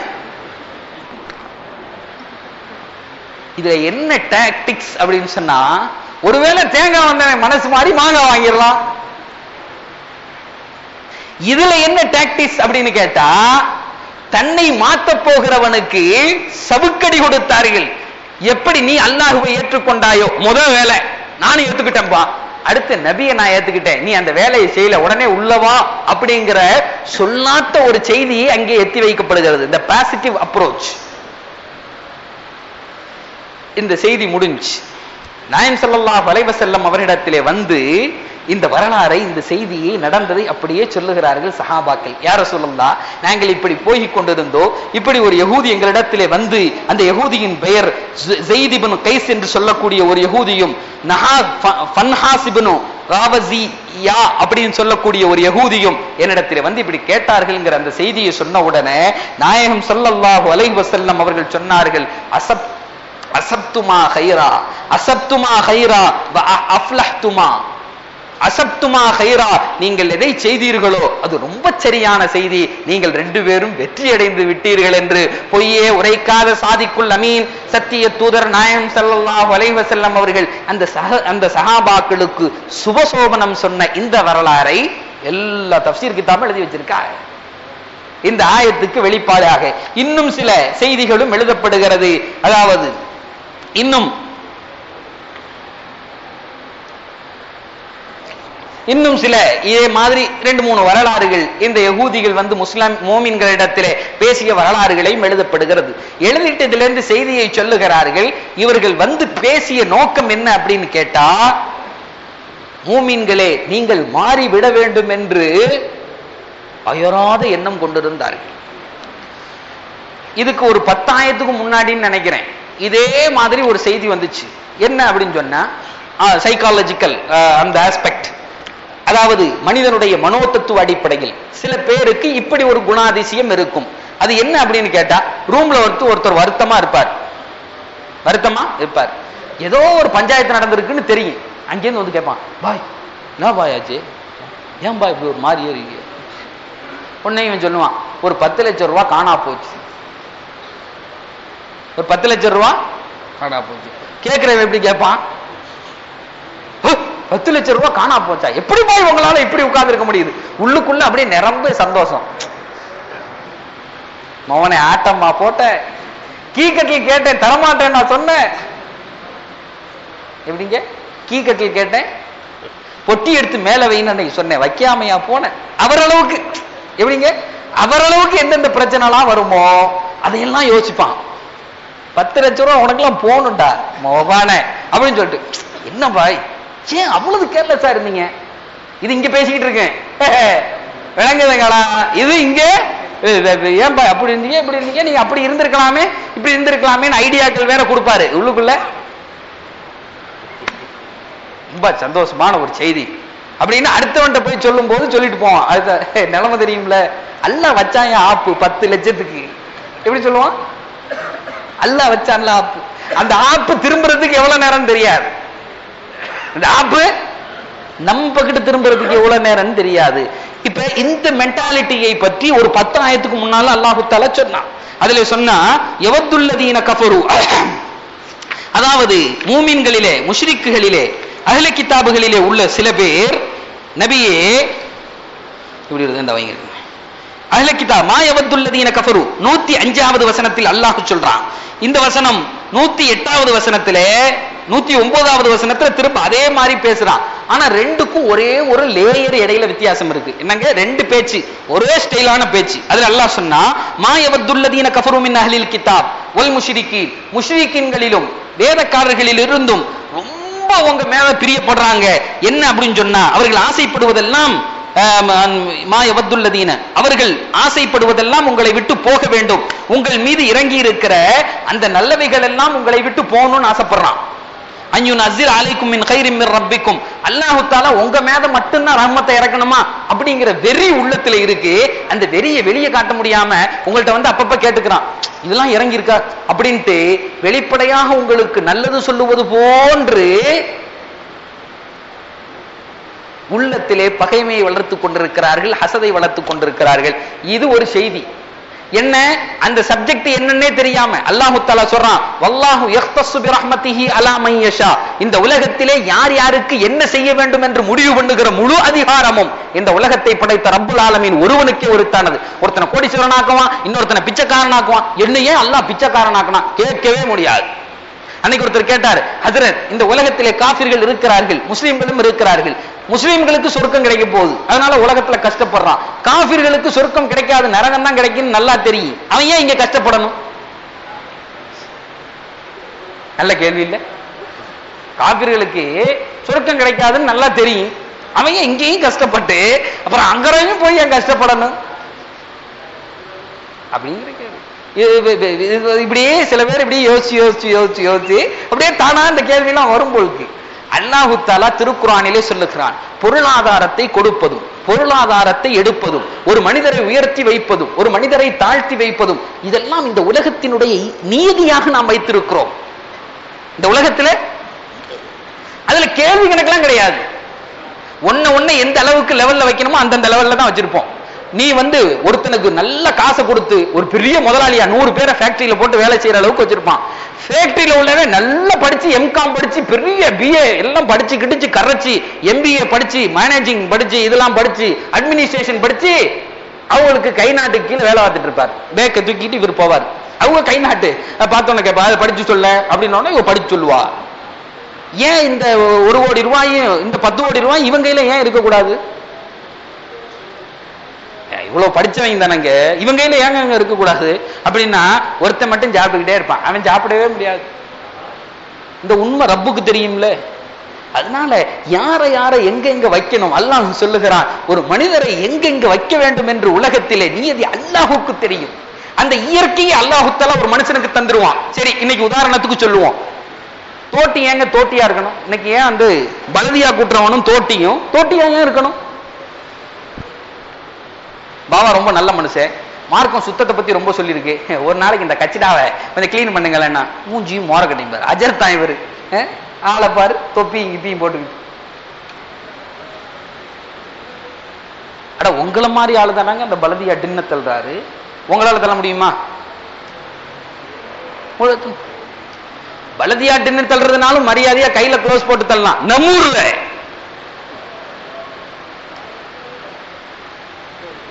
இதுல என்ன டாக்டிக்ஸ் அப்படின்னு சொன்னா ஒருவேளை தேங்காய் வந்தவன் மனசு மாறி மாங்காய் வாங்கிடலாம் இதுல என்ன டாக்டிக்ஸ் அப்படின்னு கேட்டா தன்னை மாத்த போகிறவனுக்கு சவுக்கடி கொடுத்தார்கள் எப்படி நீ அல்லாஹுவை ஏற்றுக்கொண்டாயோ முதல் வேலை நானும் ஏத்துக்கிட்டேன்பா அடுத்த நபியை நான் ஏத்துக்கிட்டேன் நீ அந்த வேலையை செய்யல உடனே உள்ளவா அப்படிங்கிற சொல்லாத்த ஒரு செய்தி அங்கே எத்தி வைக்கப்படுகிறது இந்த பாசிட்டிவ் அப்ரோச் இந்த செய்தி முடிஞ்சு நாயம் ஸல்லல்லாஹு அலைஹி வஸல்லம் அவரிடத்திலே வந்து இந்த வரலாறை இந்த செய்தியை நடந்ததை அப்படியே சொல்லுகிறார்கள் சஹாபாக்கள் யார சொல்லலாம் நாங்கள் இப்படி போய்க் கொண்டிருந்தோம் இப்படி ஒரு யகூதி எங்களிடத்திலே வந்து அந்த யகூதியின் பெயர் ஜெயித் இப்னு கைஸ் என்று சொல்லக்கூடிய ஒரு யகூதியும் நஹா ஃப- ஃபன்ஹாஸ் இப்னு ராவசி யா அப்படின்னு சொல்லக்கூடிய ஒரு யகூதியும் என்னிடத்திலே வந்து இப்படி கேட்டார்கள்ங்கிற அந்த செய்தியை சொன்ன உடனே நாயகம் ஸல்லல்லாஹு அலைஹி வஸல்லம் அவர்கள் சொன்னார்கள் அசப் அசப்துமா ஹைரா அசப்துமா ஹைரா வ அ- அஃப்லஹ்துமா அசப்துமா ஹைரா நீங்கள் எதை செய்தீர்களோ அது ரொம்ப சரியான செய்தி நீங்கள் ரெண்டு பேரும் வெற்றி அடைந்து விட்டீர்கள் என்று பொய்யே உரைக்காத சாதிக்குள் அமீன் சத்திய தூதர் நாயகம் ஸல்லல்லாஹு அலைஹி வஸல்லம் அவர்கள் அந்த சக அந்த சஹாபாக்களுக்கு சுபசோபனம் சொன்ன இந்த வரலாறை எல்லா தப்சீர் கிதாபும் எழுதி வச்சிருக்காங்க இந்த ஆயத்துக்கு வெளிப்பாடாக இன்னும் சில செய்திகளும் எழுதப்படுகிறது அதாவது இன்னும் இன்னும் சில இதே மாதிரி ரெண்டு மூணு வரலாறுகள் இந்த யகூதிகள் வந்து முஸ்லிம் மோமின்களிடத்திலே பேசிய வரலாறுகளையும் எழுதப்படுகிறது எழுதிட்டு இதுல இருந்து செய்தியை சொல்லுகிறார்கள் இவர்கள் வந்து பேசிய நோக்கம் என்ன அப்படின்னு கேட்டா மூமின்களே நீங்கள் மாறிவிட வேண்டும் என்று அயராத எண்ணம் கொண்டிருந்தார்கள் இதுக்கு ஒரு பத்தாயிரத்துக்கு முன்னாடின்னு நினைக்கிறேன் இதே மாதிரி ஒரு செய்தி வந்துச்சு என்ன அப்படின்னு சொன்னா சைக்காலஜிக்கல் அந்த ஆஸ்பெக்ட் அதாவது மனிதனுடைய மனோதத்துவ அடிப்படையில் சில பேருக்கு இப்படி ஒரு குணாதிசயம் இருக்கும் அது என்ன அப்படின்னு கேட்டா ரூம்ல ஒருத்தர் ஒருத்தர் வருத்தமா இருப்பார் வருத்தமா இருப்பார் ஏதோ ஒரு பஞ்சாயத்து நடந்திருக்குன்னு தெரியும் அங்கேருந்து வந்து கேட்பான் பாய் என்ன பாய் ஆச்சு ஏன் பாய் இப்படி ஒரு மாதிரி ஏறிங்க உடனே இவன் சொல்லுவான் ஒரு பத்து லட்சம் ரூபா காணா போச்சு ஒரு பத்து லட்சம் ரூபா காணா போச்சு கேட்கிறவன் எப்படி கேட்பான் பத்து லட்சம் ரூபாய் காணா போச்சா எப்படி போய் உங்களால இப்படி உட்கார்ந்து இருக்க முடியுது உள்ளுக்குள்ள அப்படியே நிரம்ப சந்தோஷம் மவனை ஆட்டம்மா போட்ட கீக்கட்டில் கேட்டேன் தரமாட்டேன் நான் சொன்னேன் எப்படிங்க கீக்கட்டில் கேட்டேன் பொட்டி எடுத்து மேல வைன்னு அன்னைக்கு சொன்னேன் வைக்காமையா போனேன் அவரளவுக்கு எப்படிங்க அவரளவுக்கு எந்தெந்த பிரச்சனைலாம் வருமோ அதையெல்லாம் யோசிப்பான் பத்து லட்ச ரூபா உனக்கெல்லாம் போகணும்டா மோபானே அப்படின்னு சொல்லிட்டு என்ன பாய் ஏன் அவ்வளவு கேர்லெஸ்ஸா இருந்தீங்க இது இங்க பேசிக்கிட்டு இருக்கேன் விளங்குதுங்களா இது இங்க ஏன்பா அப்படி இருந்தீங்க இப்படி இருந்தீங்க நீங்க அப்படி இருந்திருக்கலாமே இப்படி இருந்திருக்கலாமே ஐடியாக்கள் வேற கொடுப்பாரு உள்ளுக்குள்ள ரொம்ப சந்தோஷமான ஒரு செய்தி அப்படின்னு அடுத்தவன்ட்ட போய் சொல்லும் போது சொல்லிட்டு போவான் அது நிலைமை தெரியும்ல அல்ல வச்சான் ஆப்பு பத்து லட்சத்துக்கு எப்படி சொல்லுவான் அல்ல வச்சான்ல ஆப்பு அந்த ஆப்பு திரும்புறதுக்கு எவ்வளவு நேரம் தெரியாது இந்த ஆப்பு நம்ம பக்கிட்ட திரும்புறதுக்கு எவ்வளவு நேரம் தெரியாது இப்ப இந்த மென்டாலிட்டியை பற்றி ஒரு பத்தாயிரத்துக்கு முன்னால அல்லாஹு தாலா சொன்னான் அதுல சொன்னா எவத்துள்ளதீன கஃபரு அதாவது மூமின்களிலே முஷ்ரிக்குகளிலே அகல கிதாபுகளிலே உள்ள சில பேர் நபியே இப்படி இருக்கு இந்த வைங்க அகல கிதாப் மா எவத்துள்ளதீன கஃபரு நூத்தி அஞ்சாவது வசனத்தில் அல்லாஹ் சொல்றான் இந்த வசனம் நூத்தி எட்டாவது வசனத்திலே நூத்தி ஒன்பதாவது வசனத்துல திரும்ப அதே மாதிரி பேசுறான் ஆனா ரெண்டுக்கும் ஒரே ஒரு லேயர் இடையில வித்தியாசம் இருக்கு என்னங்க ரெண்டு பேச்சு ஒரே ஸ்டைலான பேச்சு அதுல அல்லாஹ் சொன்னா மா எவத்துள்ளதீன கஃபரு மின் அஹ்லில் கிதாப் ஒல் முஷ்ரிக்கீன் முஷ்ரிக்கீன்களிலும் வேதக்காரர்களில் இருந்தும் ரொம்ப உங்க மேல பிரியப்படுறாங்க என்ன அப்படின்னு சொன்னா அவர்கள் ஆசைப்படுவதெல்லாம் மாயவத்துள்ளதீன அவர்கள் ஆசைப்படுவதெல்லாம் உங்களை விட்டு போக வேண்டும் உங்கள் மீது இறங்கி இருக்கிற அந்த நல்லவைகள் எல்லாம் உங்களை விட்டு போகணும்னு ஆசைப்படுறான் அஞ்சுன் அசிர் அலைக்கும் மின் கைரிம் மின் ரப்பிக்கும் அல்லாஹு தாலா உங்க மேல மட்டும்தான் ரஹ்மத்தை இறக்கணுமா அப்படிங்கிற வெறி உள்ளத்துல இருக்கு அந்த வெறியை வெளியே காட்ட முடியாம உங்கள்ட்ட வந்து அப்பப்ப கேட்டுக்கிறான் இதெல்லாம் இறங்கி இருக்கா அப்படின்ட்டு வெளிப்படையாக உங்களுக்கு நல்லது சொல்லுவது போன்று உள்ளத்திலே பகைமையை வளர்த்துக் கொண்டிருக்கிறார்கள் ஹசதை வளர்த்துக் கொண்டிருக்கிறார்கள் இது ஒரு செய்தி என்ன அந்த சப்ஜெக்ட் என்னன்னே தெரியாம அல்லாஹு தாலா சொல்றான் வல்லாஹு யஹ்தஸு பிரஹ்மத்திஹி அலா மன் யஷா இந்த உலகத்திலே யார் யாருக்கு என்ன செய்ய வேண்டும் என்று முடிவு பண்ணுகிற முழு அதிகாரமும் இந்த உலகத்தை படைத்த ரப்புல் ஆலமீன் ஒருவனுக்கே ஒருத்தானது ஒருத்தனை கோடீஸ்வரனாக்குவான் இன்னொருத்தனை பிச்சைக்காரனாக்குவான் என்னையே அல்லாஹ் பிச்சைக்காரனாக்குனா கேட்கவே முடியாது அன்னைக்கு ஒருத்தர் கேட்டார் ஹசரத் இந்த உலகத்திலே காபிர்கள் இருக்கிறார்கள் முஸ்லிம்களும் இருக்கிறார்கள் முஸ்லிம்களுக்கு சொர்க்கம் கிடைக்க போகுது அதனால உலகத்துல கஷ்டப்படுறான் காபிர்களுக்கு சொர்க்கம் கிடைக்காது நரகம் தான் கிடைக்கும் நல்லா தெரியும் அவன் ஏன் இங்க கஷ்டப்படணும் நல்ல கேள்வி இல்ல காபிர்களுக்கு சொர்க்கம் கிடைக்காதுன்னு நல்லா தெரியும் அவன் ஏன் இங்கேயும் கஷ்டப்பட்டு அப்புறம் அங்கரையும் போய் ஏன் கஷ்டப்படணும் அப்படிங்கிற கேள்வி இப்படியே சில பேர் இப்படியே யோசிச்சு யோசிச்சு யோசிச்சு யோசிச்சு அப்படியே தானா இந்த கேள்வியெல்லாம் வரும் பொழுது அல்லாஹு தாலா திருக்குறானிலே சொல்லுகிறான் பொருளாதாரத்தை கொடுப்பதும் பொருளாதாரத்தை எடுப்பதும் ஒரு மனிதரை உயர்த்தி வைப்பதும் ஒரு மனிதரை தாழ்த்தி வைப்பதும் இதெல்லாம் இந்த உலகத்தினுடைய நீதியாக நாம் வைத்திருக்கிறோம் இந்த உலகத்துல அதுல கேள்வி கணக்கெல்லாம் கிடையாது ஒன்ன ஒண்ணு எந்த அளவுக்கு லெவல்ல வைக்கணுமோ அந்தந்த லெவல்ல தான் வச்சிருப்போம் நீ வந்து ஒருத்தனுக்கு நல்ல காசை கொடுத்து ஒரு பெரிய முதலாளியா நூறு பேரை ஃபேக்டரியில போட்டு வேலை செய்யற அளவுக்கு வச்சிருப்பான் ஃபேக்டரியில உள்ளவன் நல்லா படிச்சு எம்காம் படிச்சு பெரிய பிஏ எல்லாம் படிச்சு கிடிச்சு கரைச்சி எம்பிஏ படிச்சு மேனேஜிங் படிச்சு இதெல்லாம் படிச்சு அட்மினிஸ்ட்ரேஷன் படிச்சு அவங்களுக்கு கை நாட்டு கீழே வேலை பார்த்துட்டு இருப்பார் பேக்கை தூக்கிட்டு இவர் போவார் அவங்க கை நாட்டு பார்த்தோன்னு கேட்பா அதை படிச்சு சொல்ல அப்படின்னு இவ படிச்சு சொல்லுவா ஏன் இந்த ஒரு கோடி ரூபாயும் இந்த பத்து கோடி ரூபாய் இவங்க கையில ஏன் இருக்கக்கூடாது இவ்வளவு படிச்சவங்க தானங்க இவங்க கையில ஏங்க அங்க இருக்க கூடாது அப்படின்னா ஒருத்தன் மட்டும் சாப்பிட்டுக்கிட்டே இருப்பான் அவன் சாப்பிடவே முடியாது இந்த உண்மை ரப்புக்கு தெரியும்ல அதனால யாரை யாரை எங்க எங்க வைக்கணும் அல்லாஹ் சொல்லுகிறான் ஒரு மனிதரை எங்க எங்க வைக்க வேண்டும் என்று உலகத்திலே நீதி அல்லாஹுக்கு தெரியும் அந்த இயற்கையை அல்லாஹுத்தால ஒரு மனுஷனுக்கு தந்துருவான் சரி இன்னைக்கு உதாரணத்துக்கு சொல்லுவோம் தோட்டி ஏங்க தோட்டியா இருக்கணும் இன்னைக்கு ஏன் அந்த பலதியா கூட்டுறவனும் தோட்டியும் தோட்டியா ஏன் இருக்கணும் பாபா ரொம்ப நல்ல மனுஷன் மார்க்கம் சுத்தத்தை பத்தி ரொம்ப சொல்லியிருக்கு ஒரு நாளைக்கு இந்த கச்சிடாவை கொஞ்சம் கிளீன் பண்ணுங்களேன்னா மூஞ்சியும் மோர கட்டிப்பாரு அஜர் தான் இவரு ஆளை பாரு தொப்பியும் கிப்பியும் போட்டு அட உங்களை மாதிரி ஆளு தானாங்க அந்த பலதியா டின்ன தள்ளுறாரு உங்களால தள்ள முடியுமா பலதியா டின்னு தள்ளுறதுனாலும் மரியாதையா கையில க்ளோஸ் போட்டு தள்ளலாம் நம்ம ஊர்ல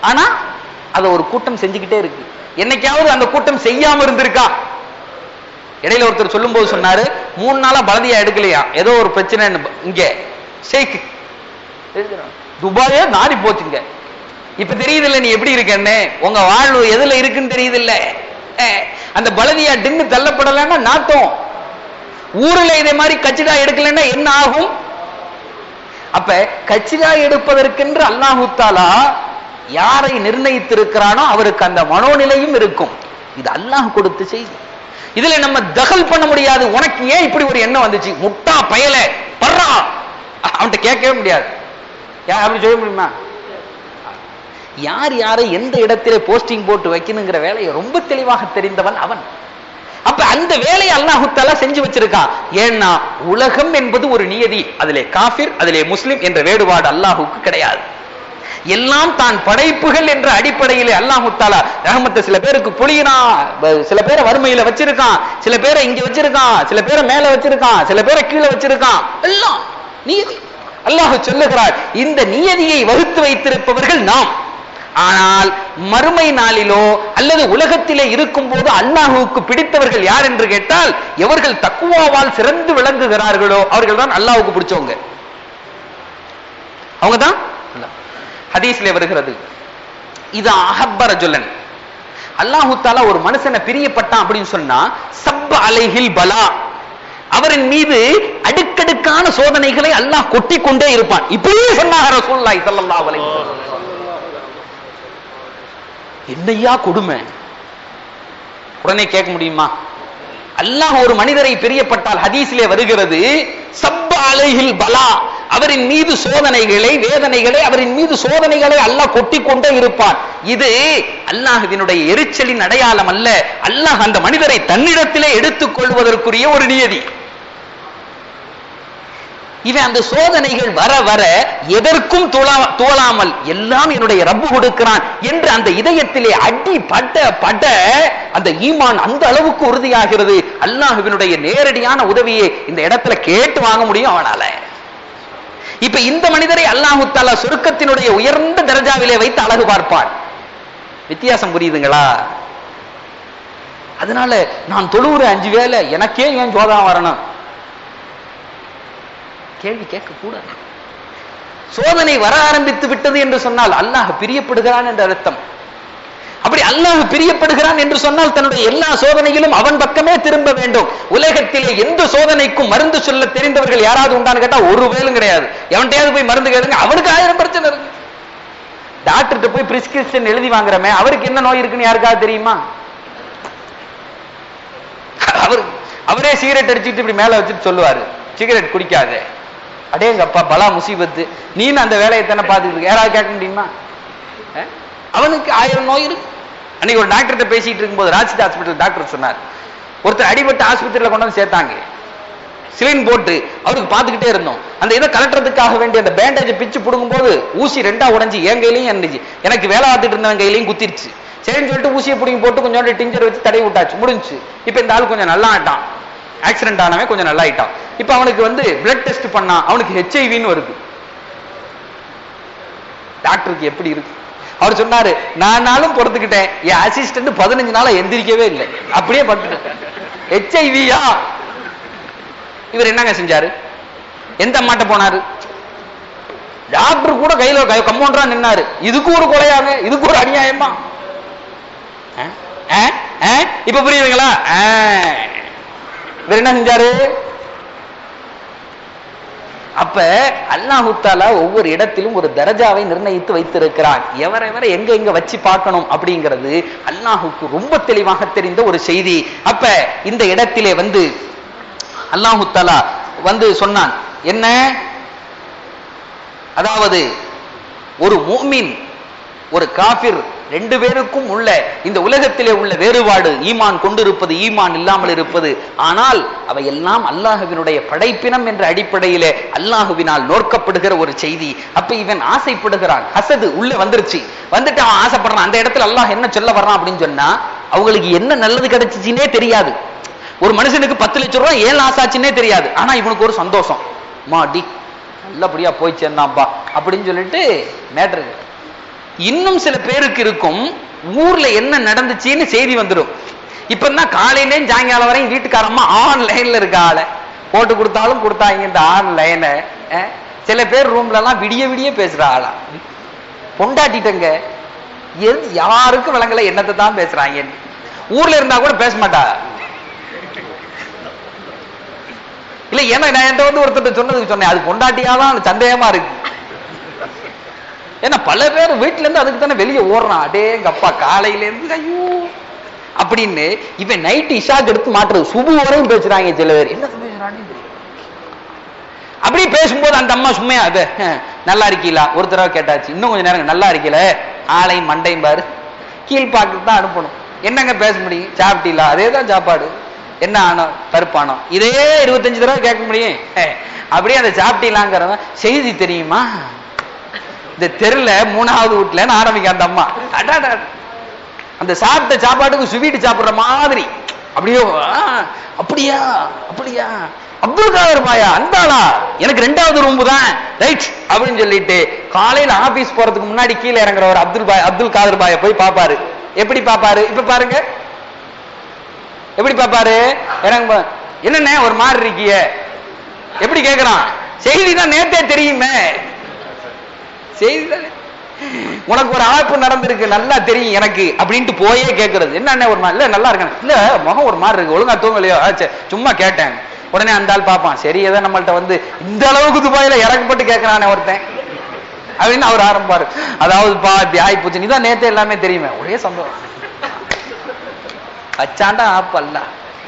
ஆனா அதை ஒரு கூட்டம் செஞ்சுக்கிட்டே இருக்கு என்னைக்காவது அந்த கூட்டம் செய்யாம இருந்திருக்கா இடையில ஒருத்தர் சொல்லும்போது சொன்னாரு மூணு நாளா பலதியா எடுக்கலையா ஏதோ ஒரு பிரச்சனை இங்க ஷேக் துபாயே நாடி போச்சுங்க இப்ப தெரியுதுல்ல நீ எப்படி இருக்கன்னு உங்க வாழ்வு எதுல இருக்குன்னு தெரியுதுல்ல அஹ், அந்த பலதியா டின்னு தள்ளப்படலைன்னா நாட்டம் ஊர்ல இதே மாதிரி கச்சிதா எடுக்கலைன்னா என்ன ஆகும் அப்ப கச்சிதா எடுப்பதற்கென்று அல்லாஹு தாலா யாரை நிர்ணயித்திருக்கிறானோ அவருக்கு அந்த மனோநிலையும் இருக்கும் இது அல்லாஹ் கொடுத்த செய்தி இதுல நம்ம தகல் பண்ண முடியாது உனக்கு ஏன் இப்படி ஒரு எண்ணம் வந்துச்சு முட்டா பயல பர்றா அவன்கிட்ட கேட்கவே முடியாது யா அப்படி சொல்ல முடியுமா யார் யாரை எந்த இடத்திலே போஸ்டிங் போட்டு வைக்கணுங்கிற வேலையை ரொம்ப தெளிவாக தெரிந்தவன் அவன் அப்ப அந்த வேலையை அல்லாஹு தாலா செஞ்சு வச்சிருக்கான் ஏன்னா உலகம் என்பது ஒரு நியதி அதிலே காஃபிர் அதிலே முஸ்லிம் என்ற வேறுபாடு அல்லாஹுக்கு கிடையாது எல்லாம் தான் படைப்புகள் என்ற அடிப்படையிலே அல்லாஹு தாலா ரஹமத்தை சில பேருக்கு புளியினான் ப- சில பேரை வறுமையில வச்சிருக்கான் சில பேரை இங்க வச்சிருக்கான் சில பேரை மேல வச்சிருக்கான் சில பேரை கீழே வச்சிருக்கான் எல்லாம் நியதி அல்லாஹ் சொல்லுகிறார் இந்த நியதியை வகுத்து வைத்திருப்பவர்கள் நாம் ஆனால் மறுமை நாளிலோ அல்லது உலகத்திலே இருக்கும் போது அல்லாஹுவுக்கு பிடித்தவர்கள் யார் என்று கேட்டால் எவர்கள் தக்குவாவால் சிறந்து விளங்குகிறார்களோ அவர்கள் தான் அல்லாஹுக்கு பிடிச்சவங்க அவங்க தான் ஹதீஸ்ல வருகிறது இது அஹப்ப ரஜுலன் அல்லாஹு தாலா ஒரு மனுஷனை பிரியப்பட்டான் அப்படின்னு சொன்னா சப்ப அலைஹில் பலா அவரின் மீது அடுக்கடுக்கான சோதனைகளை அல்லாஹ் கொட்டி கொண்டே இருப்பான் இப்படியே சொன்னாங்க ரசூலுல்லாஹி ஸல்லல்லாஹு அலைஹி வஸல்லம் என்னையா கொடுமை உடனே கேட்க முடியுமா அல்லாஹ் ஒரு மனிதரை பிரியப்பட்டால் ஹதீஸிலே வருகிறது சப்ப அலைஹில் பலா அவரின் மீது சோதனைகளை வேதனைகளை அவரின் மீது சோதனைகளை அல்லாஹ் கொட்டி கொண்டே இருப்பான் இது அல்லாஹ்வினுடைய எரிச்சலின் அடையாளம் அல்ல அல்லாஹ் அந்த மனிதரை தன்னிடத்திலே எடுத்துக் கொள்வதற்குரிய ஒரு நியதி இவன் அந்த சோதனைகள் வர வர எதற்கும் துளா- துவளாமல் எல்லாம் என்னுடைய ரப்பு கொடுக்கிறான் என்று அந்த இதயத்திலே அடி பட பட அந்த ஈமான் அந்த அளவுக்கு உறுதியாகிறது அல்லாஹுவினுடைய நேரடியான உதவியை இந்த இடத்துல கேட்டு வாங்க முடியும் அவனால இப்ப இந்த மனிதரை அல்லாஹு தாலா சொர்க்கத்தினுடைய உயர்ந்த தரஜாவிலே வைத்து அழகு பார்ப்பான் வித்தியாசம் புரியுதுங்களா அதனால நான் தொழுவுற அஞ்சு வேலை எனக்கே ஏன் சோதனை வரணும் கேள்வி கேட்க கூடாது சோதனை வர ஆரம்பித்து விட்டது என்று சொன்னால் அல்லாஹ் பிரியப்படுகிறான் என்ற அர்த்தம் அப்படி அல்லாஹ் பிரியப்படுகிறான் என்று சொன்னால் தன்னுடைய எல்லா சோதனையிலும் அவன் பக்கமே திரும்ப வேண்டும் உலகத்திலே எந்த சோதனைக்கும் மருந்து சொல்ல தெரிந்தவர்கள் யாராவது உண்டான்னு கேட்டா ஒரு வேலும் கிடையாது எவன்கிட்டயாவது போய் மருந்து கேளுங்க அவனுக்கு ஆயிரம் பிரச்சனை இருக்கு டாக்டர்கிட்ட போய் பிரிஸ்கிரிப்ஷன் எழுதி வாங்குறமே அவருக்கு என்ன நோய் இருக்குன்னு யாருக்காவது தெரியுமா அவர் அவரே சிகரெட் அடிச்சுட்டு இப்படி மேல வச்சுட்டு சொல்லுவாரு சிகரெட் குடிக்காத அடேங்கப்பா பலா முசீபத்து நீனு அந்த வேலையை தானே பார்த்துட்டு இருக்க யாராவது கேட்க முடியுமா அஹ்? அவனுக்கு ஆயிரம் நோய் இருக்கு அன்னைக்கு ஒரு டாக்டர்கிட்ட பேசிட்டு இருக்கும்போது ராஜித் ஹாஸ்பிட்டல் டாக்டர் சொன்னார் ஒருத்தர் அடிபட்டு ஆஸ்பத்திரியில கொண்டு வந்து சேர்த்தாங்க சிலின் போட்டு அவருக்கு பார்த்துக்கிட்டே இருந்தோம் அந்த இதை கலட்டுறதுக்காக வேண்டிய அந்த பேண்டேஜ் பிச்சு பிடுங்கும் போது ஊசி ரெண்டா உடைஞ்சு என் கையிலையும் இருந்துச்சு எனக்கு வேலை பார்த்துட்டு இருந்தவன் கையிலையும் குத்திருச்சு சரின்னு சொல்லிட்டு ஊசியை பிடிங்கி போட்டு கொஞ்சோண்டு டிஞ்சர் வச்சு தடவி விட்டாச்சு முடிஞ்சுச்சு இப்போ இந்த ஆள் கொஞ்சம் நல்லா ஆட்டான் ஆக்சிடென்ட் ஆனவன் கொஞ்சம் நல்லா ஆயிட்டான் இப்போ அவனுக்கு வந்து பிளட் டெஸ்ட் பண்ணா அவனுக்கு ஹெச்ஐவின்னு வருது டாக்டருக்கு எப்படி இருக்கு அவர் சொன்னாரு நானாலும் பொறுத்துக்கிட்டேன் என் அசிஸ்டன்ட் பதினஞ்சு நாளா எந்திரிக்கவே இல்லை அப்படியே படுத்துட்டேன் ஹெச்ஐவியா இவர் என்னங்க செஞ்சாரு எந்த அம்மாட்ட போனாரு டாக்டர் கூட கையில கம்பவுண்டரா நின்னாரு இதுக்கு ஒரு கொலையாங்க இதுக்கு ஒரு அநியாயமா ஆ? ஆ? ஆ? இப்ப புரியுதுங்களா ஆ. இவர் என்ன செஞ்சாரு அப்ப அல்லாஹு தாலா ஒவ்வொரு இடத்திலும் ஒரு தரஜாவை நிர்ணயித்து வைத்திருக்கிறான் எவரெவரை எங்க எங்க வச்சு பார்க்கணும் அப்படிங்கிறது அல்லாஹுக்கு ரொம்ப தெளிவாக தெரிந்த ஒரு செய்தி அப்ப இந்த இடத்திலே வந்து அல்லாஹு தாலா வந்து சொன்னான் என்ன அதாவது ஒரு மூமின் ஒரு காபிர் ரெண்டு பேருக்கும் உள்ள இந்த உலகத்திலே உள்ள வேறுபாடு ஈமான் கொண்டிருப்பது ஈமான் இல்லாமல் இருப்பது ஆனால் அவை எல்லாம் அல்லாஹுவினுடைய படைப்பினம் என்ற அடிப்படையிலே அல்லாஹுவினால் நோக்கப்படுகிற ஒரு செய்தி அப்ப இவன் ஆசைப்படுகிறான் ஹசது உள்ள வந்துருச்சு வந்துட்டு அவன் ஆசைப்படுறான் அந்த இடத்துல அல்லாஹ் என்ன சொல்ல வர்றான் அப்படின்னு சொன்னா அவங்களுக்கு என்ன நல்லது கிடைச்சிச்சுன்னே தெரியாது ஒரு மனுஷனுக்கு பத்து லட்சம் ரூபாய் ஏழு ஆசாச்சுன்னே தெரியாது ஆனா இவனுக்கு ஒரு சந்தோஷம் மாடி நல்லபடியா போய் சேர்ந்தான்பா அப்படின்னு சொல்லிட்டு மேட்ரு இன்னும் சில பேருக்கு இருக்கும் ஊர்ல என்ன நடந்துச்சுன்னு செய்தி வந்துடும் இப்பதான் காலையிலே சாயங்காலம் வரையும் வீட்டுக்காரம்மா ஆன்லைன்ல இருக்க ஆளை போட்டு கொடுத்தாலும் கொடுத்தாங்க இந்த ஆன்லைனை சில பேர் ரூம்ல எல்லாம் விடிய விடிய பேசுற ஆளா பொண்டாட்டிட்டங்க எது யாருக்கும் விளங்கல என்னத்தை தான் பேசுறாங்க ஊர்ல இருந்தா கூட பேச மாட்டா இல்ல ஏன்னா நான் என்கிட்ட வந்து ஒருத்தர் சொன்னதுக்கு சொன்னேன் அது பொண்டாட்டியாதான் சந்தேகமா இருக்கு ஏன்னா பல பேர் வீட்டுல இருந்து அதுக்கு தானே வெளியே ஓடுறான் அடே எங்க அப்பா காலையில இருந்து ஐயோ அப்படின்னு இவன் நைட் இஷாக்கு எடுத்து மாட்டுறது சுபு வரையும் பேசுறாங்க சில பேர் என்ன பேசுறான்னு தெரியல. அப்படி பேசும்போது அந்த அம்மா சும்மையா அது அஹ், நல்லா இருக்கீங்களா ஒரு தடவை கேட்டாச்சு இன்னும் கொஞ்ச நேரம் நல்லா இருக்கீல ஆளையும் மண்டையும் பாரு கீழ்பாக்கு தான் அனுப்பணும் என்னங்க பேச முடியும் சாப்பிட்டீங்களா அதே தான் சாப்பாடு என்ன ஆனோ பருப்பானோ இதே இருபத்தஞ்சு தடவை கேட்க முடியும் அஹ், அப்படியே அந்த சாப்பிட்டீங்களாங்கிறவன் செய்தி தெரியுமா இந்த தெருல மூணாவது வீட்டுல ஆரம்பிக்க அந்த அம்மா அடாடா அந்த சாப்பிட்ட சாப்பாட்டுக்கு ஸ்வீட் சாப்பிடுற மாதிரி அப்படியே ஆ, அப்படியா அப்படியா அப்துல் காதர் பாயா அந்தாளா எனக்கு ரெண்டாவது ரூம்பு தான் ரைட் அப்படின்னு சொல்லிட்டு காலையில ஆபீஸ் போறதுக்கு முன்னாடி கீழே இறங்குறவர் அப்துல் பாய் அப்துல் காதர் பாய போய் பாப்பாரு எப்படி பாப்பாரு இப்ப பாருங்க எப்படி பாப்பாரு இறங்க என்னண்ணே ஒரு மாதிரி இருக்கிய எப்படி கேக்குறான் செய்தி தான் நேத்தே தெரியுமே செய்தி தானே உனக்கு ஒரு அழைப்பு நடந்திருக்கு நல்லா தெரியும் எனக்கு அப்படின்ட்டு போயே கேட்கறது என்ன ஒரு மாதிரி இல்ல நல்லா இருக்கேன் இல்ல முகம் ஒரு மாதிரி இருக்கு ஒழுங்கா தூங்கலையோ ஆ, சரி, சும்மா கேட்டேன் உடனே அந்த ஆள் பார்ப்பான் சரி ஏதோ நம்மள்ட்ட வந்து இந்த அளவுக்கு துபாயில இறக்கப்பட்டு கேட்கறானே ஒருத்தன் அப்படின்னு அவர் ஆரம்பாரு அதாவது பா இப்படி ஆகி போச்சு நீதான் நேத்தே எல்லாமே தெரியுமே ஒரே சம்பவம் அச்சாண்டா ஆப்பல்ல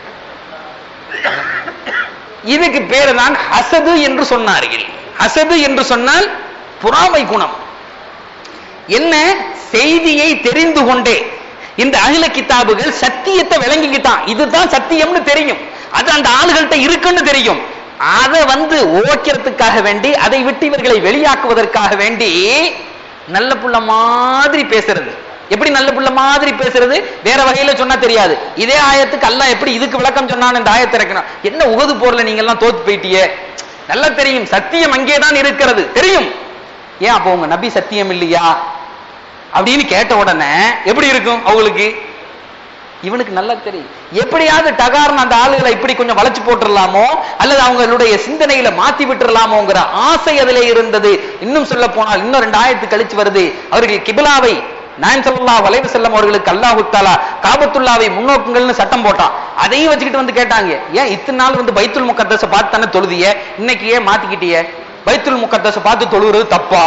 இதுக்கு பேரு தான் ஹசது என்று சொன்னார்கள் ஹசது என்று சொன்னால் பொறாமை குணம் என்ன செய்தியை தெரிந்து கொண்டே இந்த அகில கிதாபுகள் சத்தியத்தை விளங்கிக்கிட்டான் இதுதான் சத்தியம்னு தெரியும் அது அந்த ஆளுகள்கிட்ட இருக்குன்னு தெரியும் அதை வந்து ஓக்கிறதுக்காக வேண்டி அதை விட்டு இவர்களை வெளியாக்குவதற்காக வேண்டி நல்ல புள்ள மாதிரி பேசுறது எப்படி நல்ல புள்ள மாதிரி பேசுறது வேற வகையில சொன்னா தெரியாது இதே ஆயத்துக்கு அல்லாஹ் எப்படி இதுக்கு விளக்கம் சொன்னான்னு இந்த ஆயத்தை இறக்கணும் என்ன உகது போர்ல நீங்க எல்லாம் தோத்து போயிட்டியே நல்லா தெரியும் சத்தியம் அங்கேதான் இருக்கிறது தெரியும் ஏன் அப்போ உங்க நபி சத்தியம் இல்லையா அப்படின்னு கேட்ட உடனே எப்படி இருக்கும் அவங்களுக்கு இவனுக்கு நல்லா தெரியும் எப்படியாவது டகார்னு அந்த ஆளுகளை இப்படி கொஞ்சம் வளைச்சு போட்டுடலாமோ அல்லது அவங்களுடைய சிந்தனையில மாத்தி விட்டுறலாமோங்கிற ஆசை அதிலே இருந்தது இன்னும் சொல்ல போனால் இன்னும் ரெண்டு ஆயிரத்து கழிச்சு வருது அவர்கள் கிபிலாவை நாயம் ஸல்லல்லாஹு அலைஹி வஸல்லம் அவர்களுக்கு அல்லாஹ் தஆலா காபத்துல்லாவை முன்னோக்குங்கள்னு சட்டம் போட்டான் அதையும் வச்சுக்கிட்டு வந்து கேட்டாங்க ஏன் இத்தனை நாள் வந்து பைத்துல் முகத்தஸ பார்த்து தானே தொழுதிய இன்னைக்கு ஏன் மாத்திக்கிட்டிய பைத்துல் முகத்தஸ பார்த்து தொழுகிறது தப்பா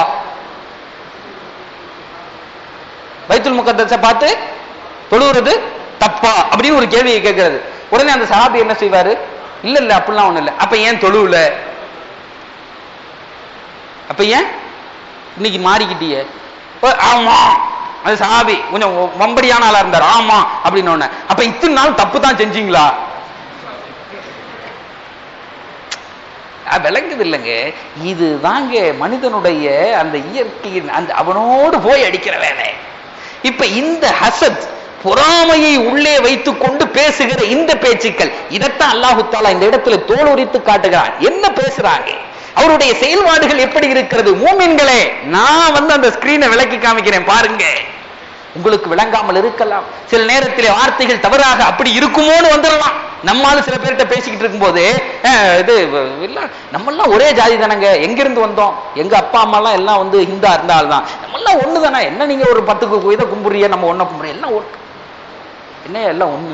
பைத்துல் முகத்தஸ பார்த்து தொழுகிறது தப்பா அப்படின்னு ஒரு கேள்வியை கேட்கிறது உடனே அந்த சஹாபி என்ன செய்வாரு இல்ல இல்ல அப்படிலாம் ஒண்ணு இல்ல அப்ப ஏன் தொழுவுல அப்ப ஏன் இன்னைக்கு மாறிக்கிட்டிய ஓ, ஆமா அது சஹாபி கொஞ்சம் வம்படியான ஆளா இருந்தார் ஆமா அப்படின்னு ஒண்ணு அப்ப இத்தனை நாள் தப்பு தான் செஞ்சீங்களா அஹ் விளங்குது இல்லைங்க இது தாங்க மனிதனுடைய அந்த இயற்கையின் அந்த அவனோடு போய் அடிக்கிற வேலை இப்ப இந்த ஹசத் பொறாமையை உள்ளே வைத்துக் கொண்டு பேசுகிற இந்த பேச்சுக்கள் இதைத்தான் அல்லாஹு தாலா இந்த இடத்துல தோலுரித்து காட்டுகிறான் என்ன பேசுறாங்க அவருடைய செயல்பாடுகள் எப்படி இருக்கிறது மூமின்களே நான் வந்து அந்த ஸ்கிரீனை விளக்கி காமிக்கிறேன் பாருங்க உங்களுக்கு விளங்காமல் இருக்கலாம் சில நேரத்தில் வார்த்தைகள் தவறாக அப்படி இருக்குமோன்னு வந்துடலாம் நம்மால சில பேர்கிட்ட பேசிக்கிட்டு இருக்கும்போது அஹ், இது இல்ல நம்மெல்லாம் ஒரே ஜாதி தானங்க எங்கிருந்து வந்தோம் எங்க அப்பா அம்மா எல்லாம் எல்லாம் வந்து ஹிந்தா இருந்த ஆள் தான் நம்மெல்லாம் ஒண்ணு தானே என்ன நீங்க ஒரு பத்துக்கு இதை கும்பிடுறிய நம்ம ஒன்ன கும்பிடுறோம் எல்லாம் ஒண்ணு என்ன எல்லாம் ஒண்ணு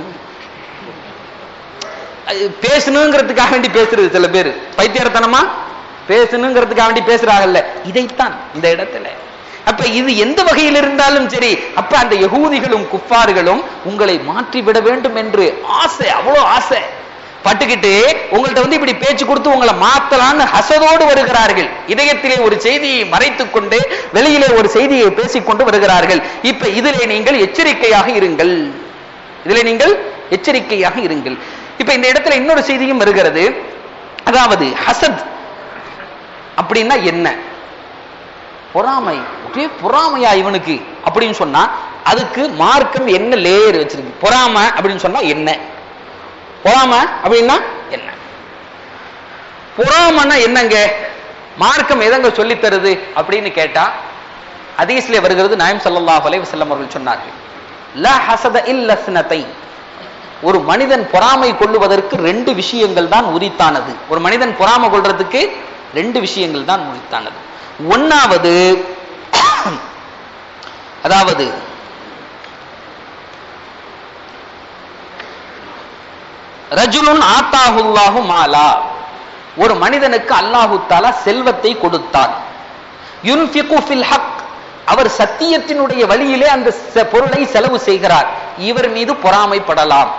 அது பேசணுங்கிறதுக்காக வேண்டி பேசுறது சில பேர் பைத்தியரத்தனமா பேசணுங்கிறதுக்காக வேண்டி பேசுறாங்கல்ல இதைத்தான் இந்த இடத்துல அப்ப இது எந்த வகையில் இருந்தாலும் சரி அப்ப அந்த யகூதிகளும் குஃபார்களும் உங்களை மாற்றி விட வேண்டும் என்று ஆசை அவ்வளவு ஆசை பட்டுக்கிட்டு உங்கள்ட்ட வந்து இப்படி பேச்சு கொடுத்து உங்களை மாத்தலான்னு ஹசதோடு வருகிறார்கள் இதயத்திலே ஒரு செய்தியை மறைத்துக் கொண்டு வெளியிலே ஒரு செய்தியை பேசிக்கொண்டு வருகிறார்கள் இப்ப இதிலே நீங்கள் எச்சரிக்கையாக இருங்கள் இதிலே நீங்கள் எச்சரிக்கையாக இருங்கள் இப்ப இந்த இடத்துல இன்னொரு செய்தியும் வருகிறது அதாவது ஹசத் அப்படின்னா என்ன பொறாமை ஒரே பொறாமையா இவனுக்கு அப்படின்னு சொன்னா அதுக்கு மார்க்கம் என்ன லேயர் வச்சிருக்கு பொறாமை அப்படின்னு சொன்னா என்ன பொறாமை அப்படின்னா என்ன பொறாமைன்னா என்னங்க மார்க்கம் எதங்க சொல்லித் தருது அப்படின்னு கேட்டா ஹதீஸ்ல வருகிறது நாயம் ஸல்லல்லாஹு அலைஹி வஸல்லம் அவர்கள் சொன்னார்கள் லா ஹசத இல்ல ஸ்னத்தை ஒரு மனிதன் பொறாமை கொள்ளுவதற்கு ரெண்டு விஷயங்கள் தான் உரித்தானது ஒரு மனிதன் பொறாமை கொள்றதுக்கு ரெண்டு விஷயங்கள் தான் உரித்தானது ஒன்னாவது அதாவது ரஜுலுன் ஆத்தாஹுல்லாஹு மாலா ஒரு மனிதனுக்கு அல்லாஹு தாலா செல்வத்தை கொடுத்தான் யுன்ஃபிகு ஃபில் ஹக் அவர் சத்தியத்தினுடைய வழியிலே அந்த செ- பொருளை செலவு செய்கிறார் இவர் மீது பொறாமைப்படலாம்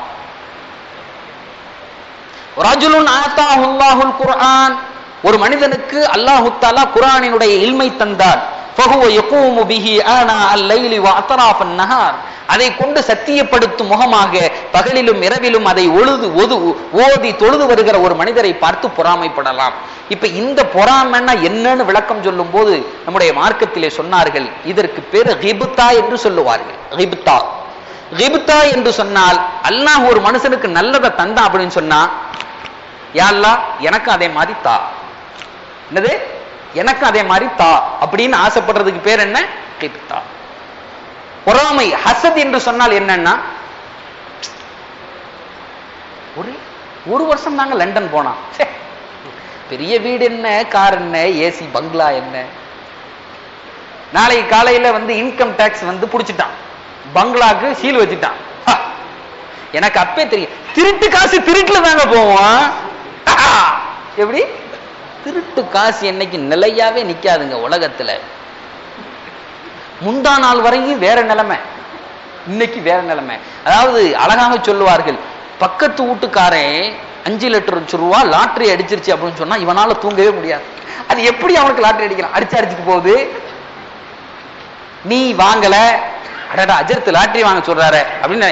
ரஜுலுன் ஆத்தாஹுல்லாஹுல் குர்ஆன் ஒரு மனிதனுக்கு அல்லாஹு தாலா குர்ஆனினுடைய இல்மை தந்தான் ஃபஹுவ யகூமு பிஹி ஆனா அல்-லைலி வ அத்ராஃப் அன்-நஹார் அதை கொண்டு சத்தியப்படுத்தும் முகமாக பகலிலும் இரவிலும் அதை ஒழுது ஒது ஓதி தொழுது வருகிற ஒரு மனிதரை பார்த்து பொறாமைப்படலாம் இப்ப இந்த பொறாமைன்னா என்னன்னு விளக்கம் சொல்லும் போது நம்முடைய மார்க்கத்திலே சொன்னார்கள் இதற்கு பேரு கிபுத்தா என்று சொல்லுவார்கள் கிபுத்தா கிபுத்தா என்று சொன்னால் அல்லாஹ் ஒரு மனுஷனுக்கு நல்லதை தந்தான் அப்படின்னு சொன்னா யா அல்லாஹ் எனக்கு அதே மாதிரி தா என்னது எனக்கு அதே மாதிரி தா அப்படின்னு ஆசைப்படுறதுக்கு பேர் என்ன கிப்தா பொறாமை ஹசத் என்று சொன்னால் என்னன்னா ஒரு ஒரு வருஷம் தாங்க லண்டன் போனான் ச்சே, பெரிய வீடு என்ன கார் என்ன ஏசி பங்களா என்ன நாளைக்கு காலையில வந்து இன்கம் டேக்ஸ் வந்து புடிச்சிட்டான் பங்களாக்கு சீல் வச்சுட்டான் ஹா, எனக்கு அப்பே தெரியும் திருட்டு காசு திருட்டுல தாங்க போவான் ஆஹா, எப்படி திருட்டு காசு என்னைக்கு நிலையாவே நிக்காதுங்க உலகத்துல முந்தா நாள் வரையும் வேற நிலைமை இன்னைக்கு வேற நிலைமை அதாவது அழகாக சொல்லுவார்கள் பக்கத்து வீட்டுக்காரன் அஞ்சு லட்சம் ரூபா லாட்டரி அடிச்சிருச்சு அப்படின்னு சொன்னா இவனால தூங்கவே முடியாது அது எப்படி அவனுக்கு லாட்டரி அடிக்கிறான் அடிச்சு அடிச்சுட்டு போகுது நீ வாங்கல அடடா அஜர்த்து லாட்டரி வாங்க சொல்றாரு அப்படின்னு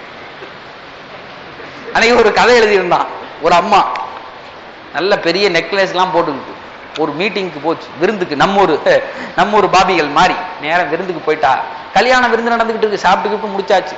அன்னைக்கு ஒரு கதை எழுதியிருந்தான் ஒரு அம்மா நல்ல பெரிய நெக்லஸ் எல்லாம் போட்டுக்கிட்டு ஒரு மீட்டிங்க்கு போச்சு விருந்துக்கு நம்ம ஒரு நம்ம ஒரு பாபிகள் மாதிரி நேரம் விருந்துக்கு போயிட்டா கல்யாண விருந்து நடந்துகிட்டு இருக்கு சாப்பிட்டுக்கிட்டு முடிச்சாச்சு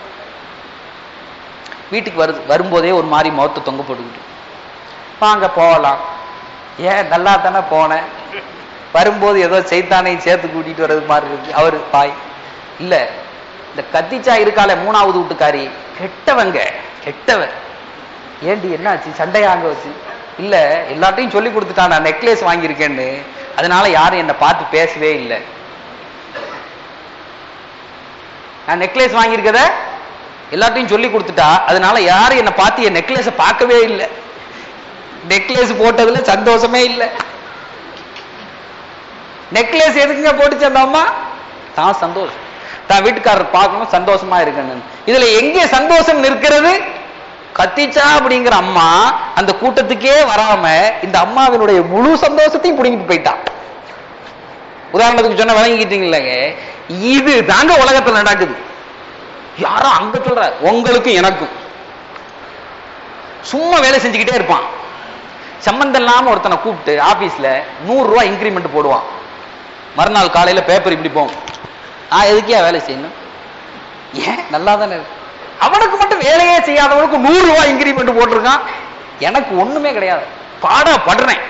வீட்டுக்கு வருது வரும்போதே ஒரு மாதிரி முகத்தை தொங்க போட்டுக்கிட்டு வாங்க போகலாம் ஏன் நல்லா தானே போனேன் வரும்போது ஏதோ செய்தானையும் சேர்த்து கூட்டிட்டு வர்றது மாதிரி இருக்கு அவரு பாய் இல்ல இந்த கத்திச்சா இருக்கால மூணாவது வீட்டுக்காரி கெட்டவங்க கெட்டவன் ஏண்டி என்னாச்சு சண்டையா அங்க வச்சு இல்ல எல்லாத்தையும் சொல்லி கொடுத்துட்டான் நான் நெக்லஸ் வாங்கியிருக்கேன்னு அதனால யாரும் என்னை பார்த்து பேசவே இல்லை நான் நெக்லஸ் வாங்கியிருக்கத எல்லாத்தையும் சொல்லி கொடுத்துட்டா அதனால யாரும் என்னை பார்த்து என் நெக்லஸ பார்க்கவே இல்லை நெக்லஸ் போட்டதுல சந்தோஷமே இல்லை நெக்லஸ் எதுக்குங்க போட்டுச்சு அந்த அம்மா தான் சந்தோஷம் தான் வீட்டுக்காரர் பார்க்கணும் சந்தோஷமா இருக்கணும் இதுல எங்க சந்தோஷம் நிற்கிறது கத்திச்சா அப்படிங்கிற அம்மா அந்த கூட்டத்துக்கே வராம இந்த அம்மாவினுடைய முழு சந்தோஷத்தையும் புடிங்கிட்டு போயிட்டான் உதாரணத்துக்கு சொன்ன விளங்கிக்கிட்டீங்களேங்க இது தாங்க உலகத்துல நடக்குது யாரோ அங்க சொல்ற உங்களுக்கும் எனக்கும் சும்மா வேலை செஞ்சுக்கிட்டே இருப்பான் சம்பந்தம் இல்லாம ஒருத்தனை கூப்பிட்டு ஆபீஸ்ல நூறு ரூபாய் இன்கிரிமெண்ட் போடுவான் மறுநாள் காலையில பேப்பர் இப்படி போகும் நான் எதுக்கே வேலை செய்யணும் ஏன் நல்லா தானே இருக்கு அவனுக்கு மட்டும் வேலையே செய்யாதவனுக்கு நூறு ரூபாய் இன்கிரிமெண்ட் போட்டிருக்கான் எனக்கு ஒண்ணுமே கிடையாது பாடா படுறேன்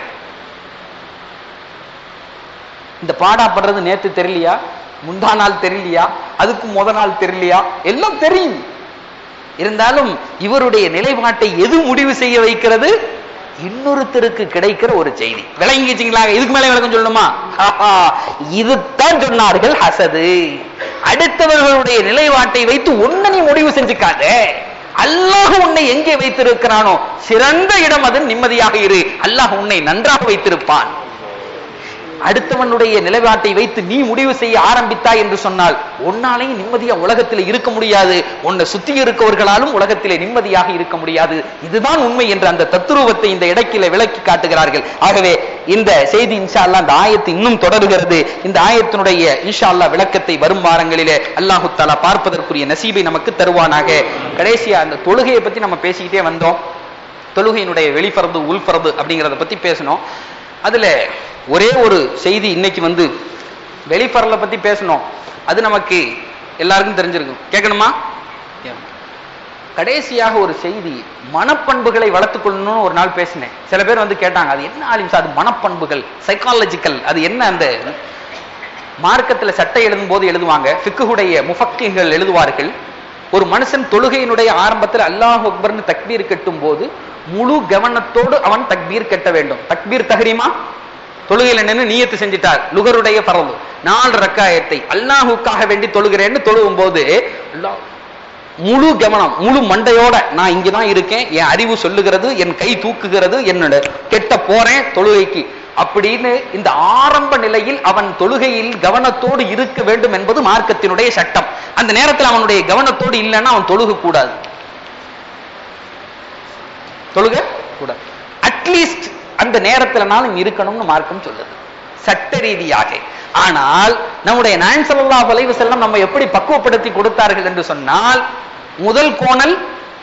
இந்த பாடா படுறது நேத்து தெரியலையா முந்தா நாள் தெரியலையா அதுக்கு முத நாள் தெரியலையா எல்லாம் தெரியும் இருந்தாலும் இவருடைய நிலைப்பாட்டை எது முடிவு செய்ய வைக்கிறது இன்னொருத்தருக்கு கிடைக்கிற ஒரு செய்தி விளங்கிச்சிங்களா இதுக்கு மேல விளக்கம் சொல்லணுமா ஆஹா, இதுதான் சொன்னார்கள் ஹசது அடுத்தவர்களுடைய நிலைப்பாட்டை வைத்து ஒன்ன நீ முடிவு செஞ்சுக்காத அல்லாஹ் உன்னை எங்கே வைத்திருக்கிறானோ சிறந்த இடம் அது நிம்மதியாக இரு அல்லாஹ் உன்னை நன்றாக வைத்திருப்பான் அடுத்தவனுடைய நிலைப்பாட்டை வைத்து நீ முடிவு செய்ய ஆரம்பித்தாய் என்று சொன்னால் உன்னாலையும் நிம்மதியா உலகத்தில் இருக்க முடியாது உன்னை சுத்தி இருக்கவர்களாலும் உலகத்திலே நிம்மதியாக இருக்க முடியாது இதுதான் உண்மை என்ற அந்த தத்துருவத்தை இந்த இடக்கில விளக்கி காட்டுகிறார்கள் ஆகவே இந்த செய்தி இன்ஷா அல்லாஹ் இந்த ஆயத்து இன்னும் தொடர்கிறது இந்த ஆயத்தினுடைய இன்ஷா அல்லாஹ் விளக்கத்தை வரும் வாரங்களிலே அல்லாஹு தாலா பார்ப்பதற்குரிய நசீபை நமக்கு தருவானாக கடைசியா அந்த தொழுகையை பத்தி நம்ம பேசிக்கிட்டே வந்தோம் தொழுகையினுடைய வெளிஃபரது உள்ஃபரது அப்படிங்கிறத பத்தி பேசணும் அதுல ஒரே ஒரு செய்தி இன்னைக்கு வந்து வெளிஃபரலை பத்தி பேசணும் அது நமக்கு எல்லாருக்கும் தெரிஞ்சிருக்கும் கேட்கணுமா கடைசியாக ஒரு செய்தி மனப்பண்புகளை வளர்த்துக் கொள்ளணும்னு ஒரு நாள் பேசினேன் சில பேர் வந்து கேட்டாங்க அது என்ன ஆலிம் சார் அது மனப்பண்புகள் சைக்காலஜிக்கல் அது என்ன அந்த மார்க்கத்துல சட்டை எழுதும் போது எழுதுவாங்க ஃபிக்குடைய முஃபக்கிகள் எழுதுவார்கள் ஒரு மனுஷன் தொழுகையினுடைய ஆரம்பத்தில் அல்லாஹ் அக்பர்னு தக்பீர் கட்டும் போது முழு கவனத்தோடு அவன் தக்பீர் கட்ட வேண்டும் தக்பீர் தஹரீமா தொழுகையில நின்று நீயத்து செஞ்சிட்டார் லுகருடைய பரவு நாலு ரக்காயத்தை அல்லாஹுக்காக வேண்டி தொழுகிறேன்னு தொழுவும் போது அல்லாஹ் முழு கவனம் முழு மண்டையோட நான் இங்கதான் இருக்கேன் என் அறிவு சொல்லுகிறது என் கை தூக்குகிறது என்னோட கெட்ட போறேன் தொழுகைக்கு அப்படின்னு இந்த ஆரம்ப நிலையில் அவன் தொழுகையில் கவனத்தோடு இருக்க வேண்டும் என்பது மார்க்கத்தினுடைய சட்டம் அந்த நேரத்தில் அவனுடைய கவனத்தோடு இல்லைன்னா அவன் தொழுக கூடாது தொழுக கூடாது அட்லீஸ்ட் அந்த நேரத்துலனாலும் இருக்கணும்னு மார்க்கம் சொல்லுது சட்ட ரீதியாக ஆனால் நம்முடைய நாயன் ஸல்லல்லாஹு அலைஹி வஸல்லம் நம்ம எப்படி பக்குவப்படுத்தி கொடுத்தார்கள் என்று சொன்னால் முதல் கோணல்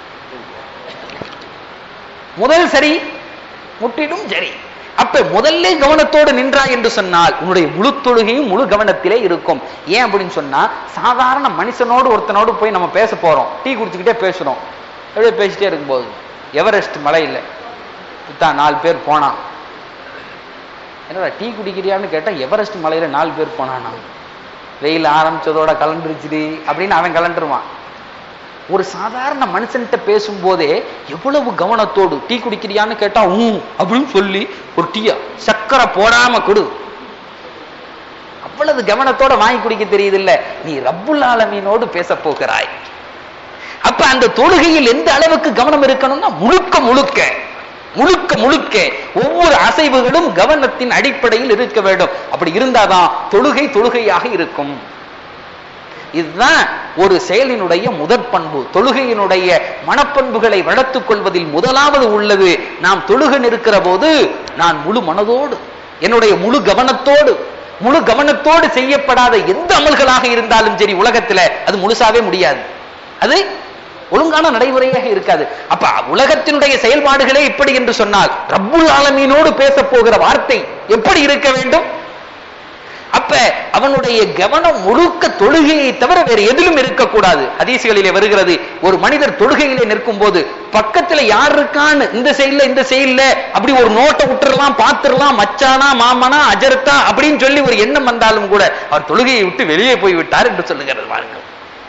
முதல் சரி முற்றிலும் சரி அப்ப முதல்ல கவனத்தோடு நின்றாய் என்று சொன்னால் உன்னுடைய முழு தொழுகையும் முழு கவனத்திலே இருக்கும் ஏன் அப்படின்னு சொன்னா சாதாரண மனுஷனோடு ஒருத்தனோடு போய் நம்ம பேச போறோம் டீ குடிச்சுக்கிட்டே பேசுறோம் அப்படியே பேசிட்டே இருக்கும்போது எவரெஸ்ட் மலை இல்லை இதான் நாலு பேர் போனான் என்னடா டீ குடிக்கிறியான்னு கேட்டா எவரெஸ்ட் மலையில நாலு பேர் போனானா வெயில் ஆரம்பிச்சதோட கலண்டுருச்சுடி அப்படின்னு அவன் கலண்டுருவான் ஒரு சாதாரண மனுஷன்கிட்ட பேசும்போதே எவ்வளவு கவனத்தோடு டீ குடிக்கிறியான்னு கேட்டா ஊ அப்படின்னு சொல்லி ஒரு டீயா சக்கரை போடாம கொடு அவ்வளவு கவனத்தோட வாங்கி குடிக்க தெரியுது இல்ல நீ ரப்புல் ஆலமீனோடு பேச போகிறாய் அப்ப அந்த தொழுகையில் எந்த அளவுக்கு கவனம் இருக்கணும்னா முழுக்க முழுக்க முழுக்க முழுக்க ஒவ்வொரு அசைவுகளும் கவனத்தின் அடிப்படையில் இருக்க வேண்டும் அப்படி இருந்தாதான் தொழுகை தொழுகையாக இருக்கும் இதுதான் ஒரு செயலினுடைய முதற் பண்பு தொழுகையினுடைய மனப்பண்புகளை வளர்த்துக் கொள்வதில் முதலாவது உள்ளது நாம் தொழுக நிற்கிற போது நான் முழு மனதோடு என்னுடைய முழு கவனத்தோடு முழு கவனத்தோடு செய்யப்படாத எந்த அமல்களாக இருந்தாலும் சரி உலகத்துல அது முழுசாவே முடியாது அது ஒழுங்கான நடைமுறையாக இருக்காது அப்ப உலகத்தினுடைய செயல்பாடுகளே இப்படி என்று சொன்னால் ரப்புல் ஆலமீனோடு பேச போகிற வார்த்தை எப்படி இருக்க வேண்டும் அப்ப அவனுடைய கவனம் முழுக்க தொழுகையை தவிர வேறு எதிலும் இருக்கக்கூடாது ஹதீசுகளிலே வருகிறது ஒரு மனிதர் தொழுகையிலே நிற்கும் போது பக்கத்துல யார் இருக்கான்னு இந்த செயல்ல இந்த செயல்ல அப்படி ஒரு நோட்டை விட்டுறலாம் பாத்துரலாம் மச்சானா மாமனா அஜர்த்தா அப்படின்னு சொல்லி ஒரு எண்ணம் வந்தாலும் கூட அவர் தொழுகையை விட்டு வெளியே போய் விட்டார் என்று சொல்லுகிறது பாருங்கள்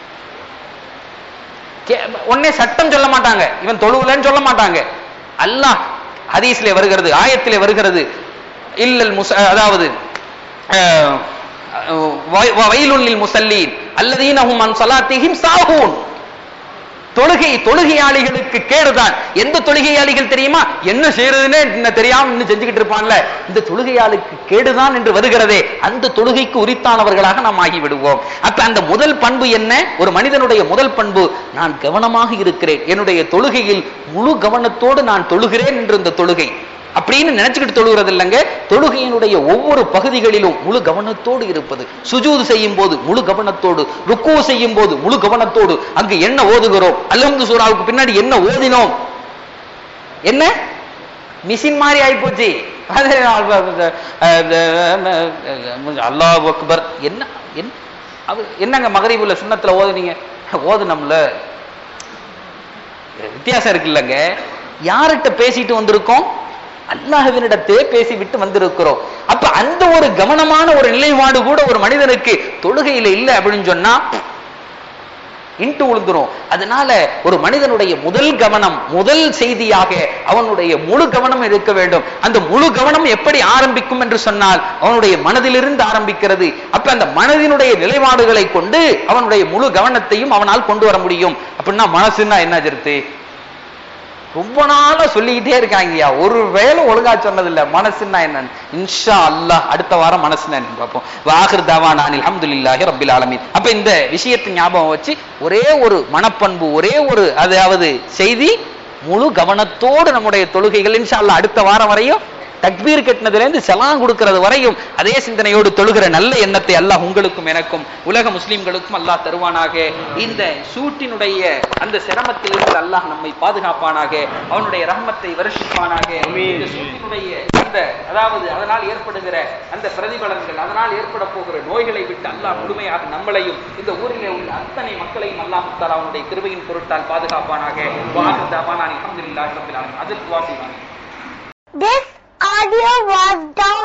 கே- உடனே சட்டம் சொல்ல மாட்டாங்க இவன் தொழுவலன்னு சொல்ல மாட்டாங்க அல்லாஹ் ஹதீஸ்ல வருகிறது ஆயத்திலே வருகிறது இல்லல் முச அதாவது அஹ், அஹ், வ- வ- வயலுள்ளில் முசல்லீன் அல்லதீனஹும் அன் ஸலாத்திஹிம் சாஹூன் தொழுகை தொழுகையாளிகளுக்கு கேடுதான் எந்த தொழுகையாளிகள் தெரியுமா என்ன செய்யறதுன்னு இன்னும் தெரியாம இன்னும் செஞ்சுக்கிட்டு இருப்பான்ல இந்த தொழுகையாளுக்கு கேடுதான் என்று வருகிறதே அந்த தொழுகைக்கு உரித்தானவர்களாக நாம் ஆகி விடுவோம் அப்ப அந்த முதல் பண்பு என்ன ஒரு மனிதனுடைய முதல் பண்பு நான் கவனமாக இருக்கிறேன் என்னுடைய தொழுகையில் முழு கவனத்தோடு நான் தொழுகிறேன் என்று இந்த தொழுகை அப்படின்னு நினைச்சுக்கிட்டு தொழுகிறது இல்லைங்க தொழுகையினுடைய ஒவ்வொரு பகுதிகளிலும் முழு கவனத்தோடு இருப்பது சுஜூது செய்யும் போது முழு கவனத்தோடு ருக்கு செய்யும் போது முழு கவனத்தோடு அங்கு என்ன ஓதுகிறோம் அல்ஹம்து சூராவுக்கு பின்னாடி என்ன ஓதினோம் என்ன மிஷின் மாதிரி ஆயிப்போச்சு அது அல்லாஹ் அக்பர் என்ன என்ன அது என்னங்க மகரிபுல சுண்ணத்துல ஓதுனீங்க ஓதுனம்ல வித்தியாசம் இருக்குல்லங்க யார்கிட்ட பேசிட்டு வந்திருக்கோம் அல்லாஹ்வினிடத்தே பேசி விட்டு வந்திருக்கிறோம் அப்ப அந்த ஒரு கவனமான ஒரு நிலைப்பாடு கூட ஒரு மனிதனுக்கு தொழுகையில இல்லை அப்படின்னு சொன்னா இன்ட்டு விழுந்துரும் அதனால ஒரு மனிதனுடைய முதல் கவனம் முதல் செய்தியாக அவனுடைய முழு கவனம் இருக்க வேண்டும் அந்த முழு கவனம் எப்படி ஆரம்பிக்கும் என்று சொன்னால் அவனுடைய மனதிலிருந்து ஆரம்பிக்கிறது அப்ப அந்த மனதினுடைய நிலைப்பாடுகளை கொண்டு அவனுடைய முழு கவனத்தையும் அவனால் கொண்டு வர முடியும் அப்படின்னா மனசுன்னா என்ன ஜெருத்து ரொம்ப நாளா சொல்லிக்கிட்டே இருக்காங்கய்யா ஒரு வேளை ஒழுங்கா சொன்னதில்ல மனசுன்னா என்னன்னு இன்ஷா அல்லாஹ் அடுத்த வாரம் மனசுன்னா என்னன்னு பார்ப்போம் வாஹிர் தாவான் அல்ஹம்துலில்லாஹி ரப்பில் ஆலமீன் அப்ப இந்த விஷயத்தை ஞாபகம் வச்சு ஒரே ஒரு மனப்பண்பு ஒரே ஒரு அதாவது செய்தி முழு கவனத்தோடு நம்முடைய தொழுகைகள் இன்ஷா அல்லாஹ் அடுத்த வாரம் வரையும் தக்பீர் கட்டினதுல இருந்து செலான் கொடுக்கிறது வரையும் அதே சிந்தனையோடு தொழுகிற நல்ல எண்ணத்தை அல்லாஹ் உங்களுக்கும் எனக்கும் உலக முஸ்லிம்களுக்கும் அல்லாஹ் தருவானாக இந்த சூட்டினுடைய அந்த சிரமத்திலிருந்து அல்லாஹ் நம்மை பாதுகாப்பானாக அவனுடைய ரஹ்மத்தை வருஷிப்பானாக இந்த சூட்டினுடைய அந்த அதாவது அதனால் ஏற்படுகிற அந்த பிரதிபலன்கள் அதனால் ஏற்பட போகிற நோய்களை விட்டு அல்லாஹ் முழுமையாக நம்மளையும் இந்த ஊரிலே உள்ள அத்தனை மக்களையும் அல்லாஹ் முத்தால் அவனுடைய கிருபையின் பொருட்டால் பாதுகாப்பானாக வாஹிர் அல்ஹம்துலில்லாஹி ரப்பில் ஆலமீன் அதில் துவா செய்வாங்க This audio was downloaded